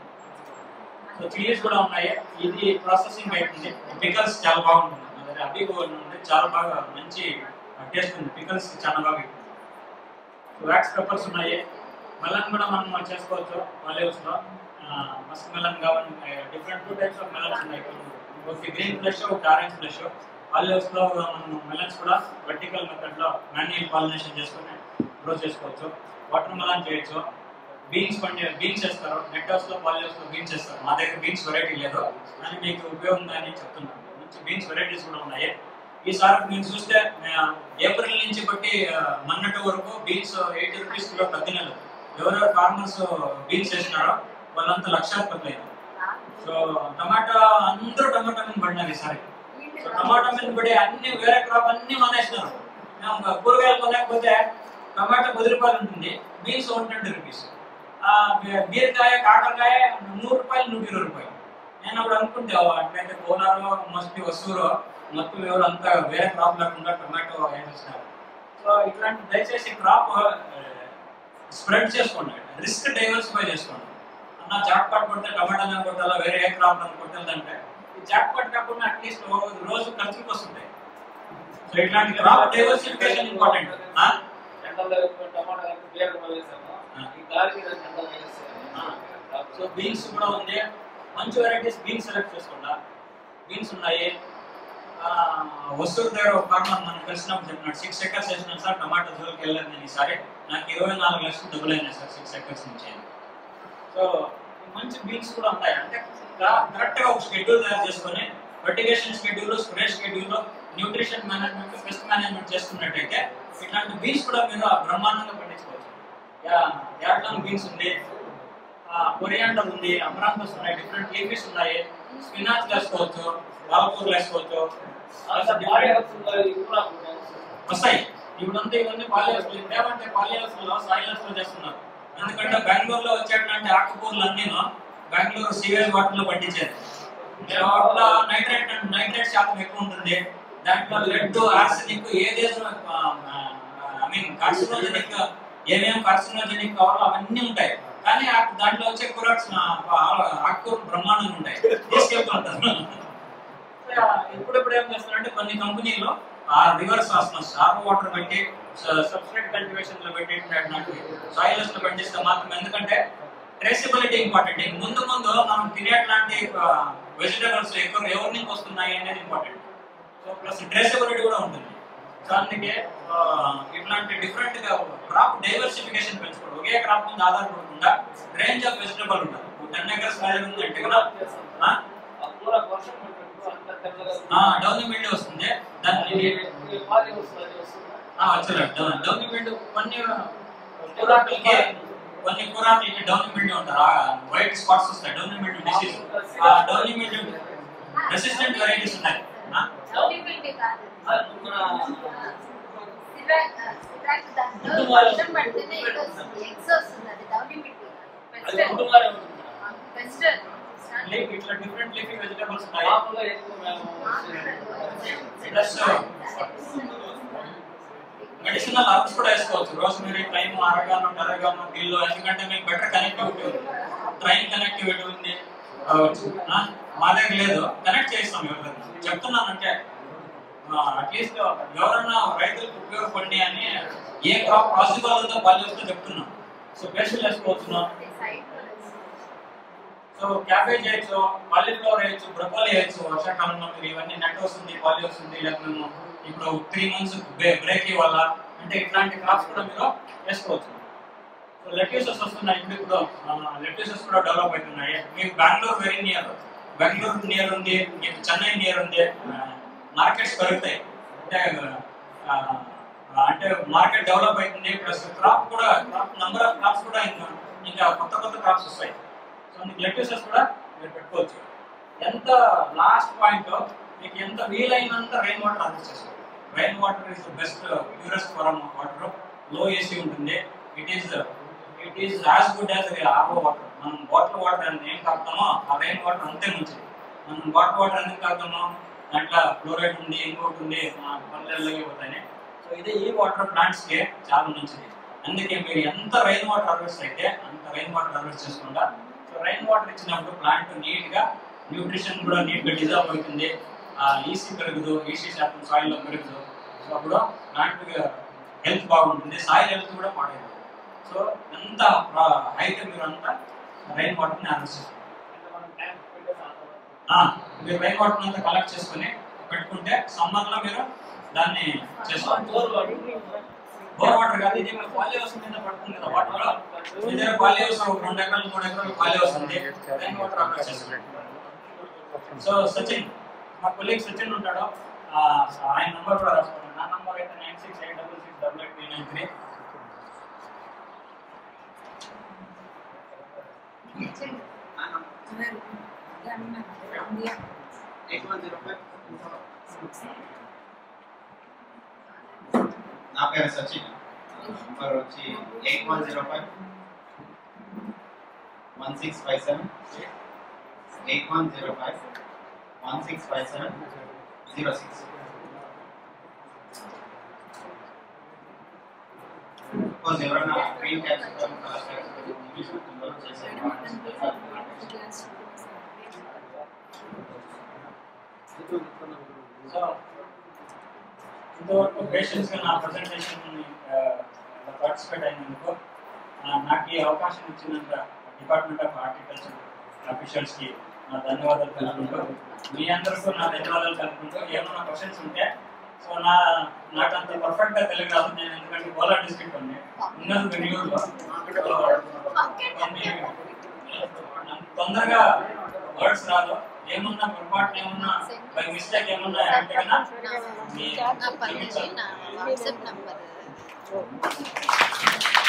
సో చిల్లీస్ కూడా ఉన్నాయి ఇది ప్రాసెసింగ్ అవుతుంది పికల్స్ చాలా బాగుంటుంది నా దగ్గర అవి ఉంది చాలా బాగా మంచి టేస్ట్ ఉంది పికల్స్ చాలా బాగా ఎక్కువ వ్యాక్స్ పెప్పర్స్ ఉన్నాయి మెలన్ కూడా మనం చేసుకోవచ్చు ఆలివ్స్ లో మస్క్ మెలన్ కావాలి different two types of melons ఉన్నాయి ఒకటి గ్రీన్ ఫ్లెష్ ఒకటి ఆరెంజ్ ఫ్లెష్ ఆలివ్స్ లో మనం మెలన్స్ కూడా వర్టికల్ మెథడ్ లో మాన్యువల్ పాలినేషన్ చేసుకొని గ్రో చేసుకోవచ్చు వాటర్ మెలన్ చేయొచ్చు బీన్స్ పండి బీన్స్ వేస్తారు నెట్ హౌస్ లో పాలిహౌస్ లో బీన్స్ వేస్తారు మా దగ్గర బీన్స్ వెరైటీ లేదు కానీ మీకు ఉపయోగం అని చెప్తున్నాను మంచి బీన్స్ వెరైటీస్ కూడా ఉన్నాయి ఈసారి మీరు చూస్తే ఆ, ఏప్రిల్ నుంచి బట్టి ఆ, మొన్నటి వరకు బీన్స్ ఎయిటీ రూపీస్ కిలో తగ్గినారు ఎవరెవరు ఫార్మర్స్ బీన్స్ వేసినారో వాళ్ళంతా లక్షాధిపతులు అయ్యారు సో టమాటా అందరూ టమాటా మీద పడినారు ఈసారి సో టమాటా మీద పడి అన్ని వేరే క్రాప్ అన్ని మానేసినారు మేము కూరగాయలు కొనకపోతే టమాటా పది రూపాయలు ఉంటుంది బీన్స్ వన్ ట్వంటీ రూపీస్ ఆ, బీ- బీరకాయ కాకరకాయ నూరు రూపాయలు నూట ఇరవై రూపాయలు నేను అప్పుడు అనుకుంటే "ఓ, అట్లయితే కోలారు మోస్ట్లీ వసూరు మొత్తం ఎవరు అంతా వేరే క్రాప్ లేకుండా టొమాటో వేసేస్తున్నారు సో ఇట్లాంటి దయచేసి క్రాప్ స్ప్రెడ్ చేసుకోండి రిస్క్ డైవర్సిఫై చేసుకోండి అన్న జాక్ పాట్ కొడితే టమాటాలను కొట్టాలా వేరే ఏ క్రాప్ అని కొట్టాలంటే ఈ జాక్ పాట్ కాకుండా అట్లీస్ట్ రోజు ఖర్చుకి వస్తుంటాయి సో ఇట్లాంటి క్రాప్ డైవర్సిఫికేషన్ ఇంపార్టెంట్ ఎండలో ఎక్కువ టమాటా ఎక్కువ బీరకాయ వేసాము ఆ. ఈ గాలికి రెండు ఎండలు వేసాము సో బీన్స్ కూడా ఉంది మంచి వెరైటీస్ బీన్స్ సెలెక్ట్ చేసుకుంటా బీన్స్ ఉన్నాయి ఆ, వసూరు దగ్గర ఒక ఫార్మర్ మనకు తెలిసినప్పుడు చెప్పినాడు సిక్స్ ఎకర్స్ వేసినాను సార్ టమాటా జోలికి వెళ్ళలేదు నేను ఈసారి నాకు ఇరవై నాలుగు లక్షలు డబ్బులు అయినాయి సార్ సిక్స్ ఎకర్స్ నుంచి సో మంచి బీన్స్ కూడా ఉన్నాయి అంటే కరెక్ట్ గా ఒక షెడ్యూల్ తయారు చేసుకొని fertigation schedule spray schedule nutrition management pest management చేసుకున్నట్టయితే ఇట్లాంటి బీన్స్ కూడా మీరు బ్రహ్మాండంగా పండించుకోవచ్చు యాడ్లాంగ్ బీన్స్ ఉంది కొరియాండర్ ఉంది అమరాంతస్ ఉన్నాయి డిఫరెంట్ లీఫీస్ ఉన్నాయి స్పినాచ్ వేసుకోవచ్చు పాలకూరలు వేసుకోవచ్చు అంత భారీ వస్తుందో ఇది కూడా ఉంటుంది. వస్తాయి ఇప్పుడంతా ఇవన్నీ పాలిహౌస్ ఏమంటే పాలిహౌస్ లో సాయిలర్స్ లో చేస్తున్నారు ఎందుకంటే బెంగళూరులో వచ్చేటువంటి ఆకుకూరలు అన్నీ బెంగళూరు సీవేజ్ వాటర్ లో పండించేది వాటిలో నైట్రేట్ నైట్రేట్ శాతం ఎక్కువ ఉంటుంది దాంట్లో లెడ్ ఆర్సెనిక్ ఏదేదో ఐ మీన్ కార్సినోజెనిక్ ఏమేమి కార్సినోజెనిక్ కావాలో అవన్నీ ఉంటాయి కానీ ఆ- దాంట్లో వచ్చే కూరక్స్ ఆకుకూరలు బ్రహ్మాండంగా ఉంటాయి తీసుకెళ్తుంటారు ఇప్పుడిప్పుడు ఏం చేస్తారంటే కొన్ని కంపెనీలు ఆ రివర్స్ ఆస్మస్ ఆర్ఓ వాటర్ పెట్టి సబ్స్ట్రేట్ కల్టివేషన్ లో పెట్టి సాయిల్స్ లో పండిస్తే మాత్రం ఎందుకంటే ట్రేసిబిలిటీ ఇంపార్టెంట్ ఇంక ముందు ముందు మనం తినేట్లాంటి వెజిటబుల్స్ ఎక్కువ ఎవరి నుంచి వస్తున్నాయి అనేది ఇంపార్టెంట్ సో ప్లస్ ట్రేసిబిలిటీ కూడా ఉంటుంది సో అందుకే ఆ, ఇట్లాంటి డిఫరెంట్ గా క్రాప్ డైవర్సిఫికేషన్ పెంచుకోవడం ఒకే క్రాప్ మీద ఆధారపడకుండా రేంజ్ ఆఫ్ వెజిటబుల్ ఉంటుంది టెన్ ఎకర్స్ వ్యాలీ ఉంది అంటే కూడా ఆ? ఆ కూర వర్షం పట్టినప్పుడు అంత తెల్లగా ఆ, డౌన్ మిల్డ్ వస్తుంది దాన్ని ఈ పాలి వస్తుంది అది వస్తుందా? ఆ, వచ్చలేదు డౌన్ డౌన్ మిల్డ్ కొన్ని కూరాకులకి కొన్ని కూరాకులకి డౌన్ మిల్డ్ ఉంటారు వైట్ స్పాట్స్ వస్తాయి డౌన్ మిల్డ్ డిసీజ్ ఆ డౌన్ మిల్డ్ రెసిస్టెంట్ వెరైటీస్ ఉన్నాయి ఆ? డౌనిపిండి కాదు ఆ, మన సిరాక్ సిరాక్ దాంట్లో ముందు వాళ్ళు- వర్షం పడితేనే ఇది వస్తుంది ఎగ్స్ వస్తుంది అది డౌనిపిండి అది పెస్ట్ ఉంటున్నారే ఉంటుంది పెస్ట్ లీఫ్ ఇట్లా డిఫరెంట్ లీఫీ వెజిటబుల్స్ ఉన్నాయి మామూలుగా ఎక్కువ మేము ప్లస్ మెడిసినల్ హర్బ్స్ కూడా వేసుకోవచ్చు రోస్మెరీ టైమ్ అరగాను టరగాను గిల్లు ఎందుకంటే మీకు బెటర్ కనెక్టివిటీ ఉంది ట్రైన్ కనెక్టివిటీ ఉంది ఆ, ఆ, మా దగ్గర లేదు కనెక్ట్ చేస్తాం ఎవరికైనా చెప్తున్నానంటే అట్లీస్ట్ ఎవరన్నా రైతులకు ఉపయోగపడి అని ఏ క్రాప్ పాసిబుల్ ఉందో వాళ్ళు చెప్తున్నాం సో పేషెంట్ వేసుకోవచ్చున్నాం సైడ్ సో క్యాబేజ్ వేయచ్చు కాలీఫ్లవర్ వేయచ్చు బ్రొకోలీ వేయచ్చు వర్షాకాలంలో మీరు ఇవన్నీ నెట్ వస్తుంది పాలి వస్తుంది లేకపోతే మేము ఇప్పుడు త్రీ మంత్స్ బ్రేక్ వల్ల అంటే ఇట్లాంటి క్రాప్స్ కూడా మీరు వేసుకోవచ్చు సో లెట్యూసెస్ వస్తున్నాయి ఇప్పుడు ఇప్పుడు లెట్యూసెస్ కూడా డెవలప్ అవుతున్నాయి మీకు Bengaluru very near Bengaluru near ఉంది మీకు చెన్నై నియర్ ఉంది మార్కెట్స్ పెరుగుతాయి అంటే ఆ, అంటే మార్కెట్ డెవలప్ అవుతుంది ప్లస్ క్రాప్ కూడా క్రాప్ నంబర్ ఆఫ్ క్రాప్స్ కూడా ఇంకా ఇంకా కొత్త కొత్త క్రాప్స్ వస్తాయి సో మీకు లెట్యూసెస్ కూడా మీరు పెట్టుకోవచ్చు ఎంత లాస్ట్ పాయింట్ మీకు ఎంత వీలైనంత రెయిన్ వాటర్ హార్వెస్ట్ చేసుకోవాలి rain water is the best purest form water లో ఏసీ ఉంటుంది it is it is as good as RO water మనం బాటిల్ వాటర్ అని ఏం తాగుతామో ఆ రెయిన్ వాటర్ అంతే మంచిది మనం బాటిల్ వాటర్ ఎందుకు తాగుతామో దాంట్లో ఫ్లోరైడ్ ఉంది ఇంకోటి ఉంది పల్లెల్లో పోతాయి సో ఇదే ఈ వాటర్ ప్లాంట్స్ కి చాలా మంచిది అందుకే మీరు ఎంత రెయిన్ వాటర్ హార్వెస్ట్ అయితే అంత రెయిన్ వాటర్ హార్వెస్ట్ చేసుకుంటా సో రెయిన్ వాటర్ ఇచ్చినప్పుడు ప్లాంట్ నీట్ గా న్యూట్రిషన్ కూడా నీట్ గా డిజాల్వ్ అవుతుంది ఈసీ పెరుగుదు ఈసీ శాతం సాయిల్ లో పెరుగుదు సో అప్పుడు ప్లాంట్ హెల్త్ బాగుంటుంది సాయిల్ హెల్త్ కూడా పాడైంది సో ఎంత అయితే మీరు అంతా రైన్ వాటర్ ని హార్వెస్ట్ చేసుకోండి అంటే మనం ట్యాంక్ పెట్టేసి ఆ తర్వాత ఆ, మీరు రైన్ వాటర్ అంతా కలెక్ట్ చేసుకొని పెట్టుకుంటే సమ్మర్ లో మీరు దాన్ని చేసుకోవాలి బోర్ వాటర్. బోర్ వాటర్ కాదు ఇది మీరు పాలి హౌస్ మీద పడుతుంది కదా వాటర్ ఇదే పాలి హౌస్ ఒక రెండు ఎకరాలు మూడు ఎకరాలు పాలి హౌస్ ఉంది రైన్ వాటర్ హార్వెస్ట్ చేసుకోండి సో సచిన్ మా కొలీగ్ సచిన్ ఉంటాడు ఆ, ఆయన నంబర్ కూడా రాసుకోండి నా నంబర్ అయితే nine six eight double six double eight three nine three eight one zero five నా పేరు సచిన్ నంబర్ వచ్చి eight one zero five one six five seven eight one zero five one six five seven zero six suppose ఎవరైనా green capsicum colour capsicum చేసే so ఇంతవరకు patients నా presentation participate అయినందుకు ఆ, నాకు ఈ అవకాశం ఇచ్చినంత డిపార్ట్మెంట్ ఆఫ్ హార్టికల్చర్ అఫీషియల్స్ కి నా ధన్యవాదాలు తెలుపుకుంటూ మీ అందరికీ నా ధన్యవాదాలు తెలుపుకుంటూ ఏమైనా క్వశ్చన్స్ ఉంటే సో నా నాకు అంత పర్ఫెక్ట్ గా తెలుగు రాదు నేను ఎందుకంటే గోలా డిస్ట్రిక్ట్ ఉంది ఉన్నది బెంగళూరులో కొన్ని నాకు తొందరగా వర్డ్స్ రాదు ఏమన్నా పొరపాటు ఏమన్నా బై మిస్టేక్ ఏమన్నా అంటే కన్నా మీ నా పర్లేదు నా వాట్సాప్ నంబర్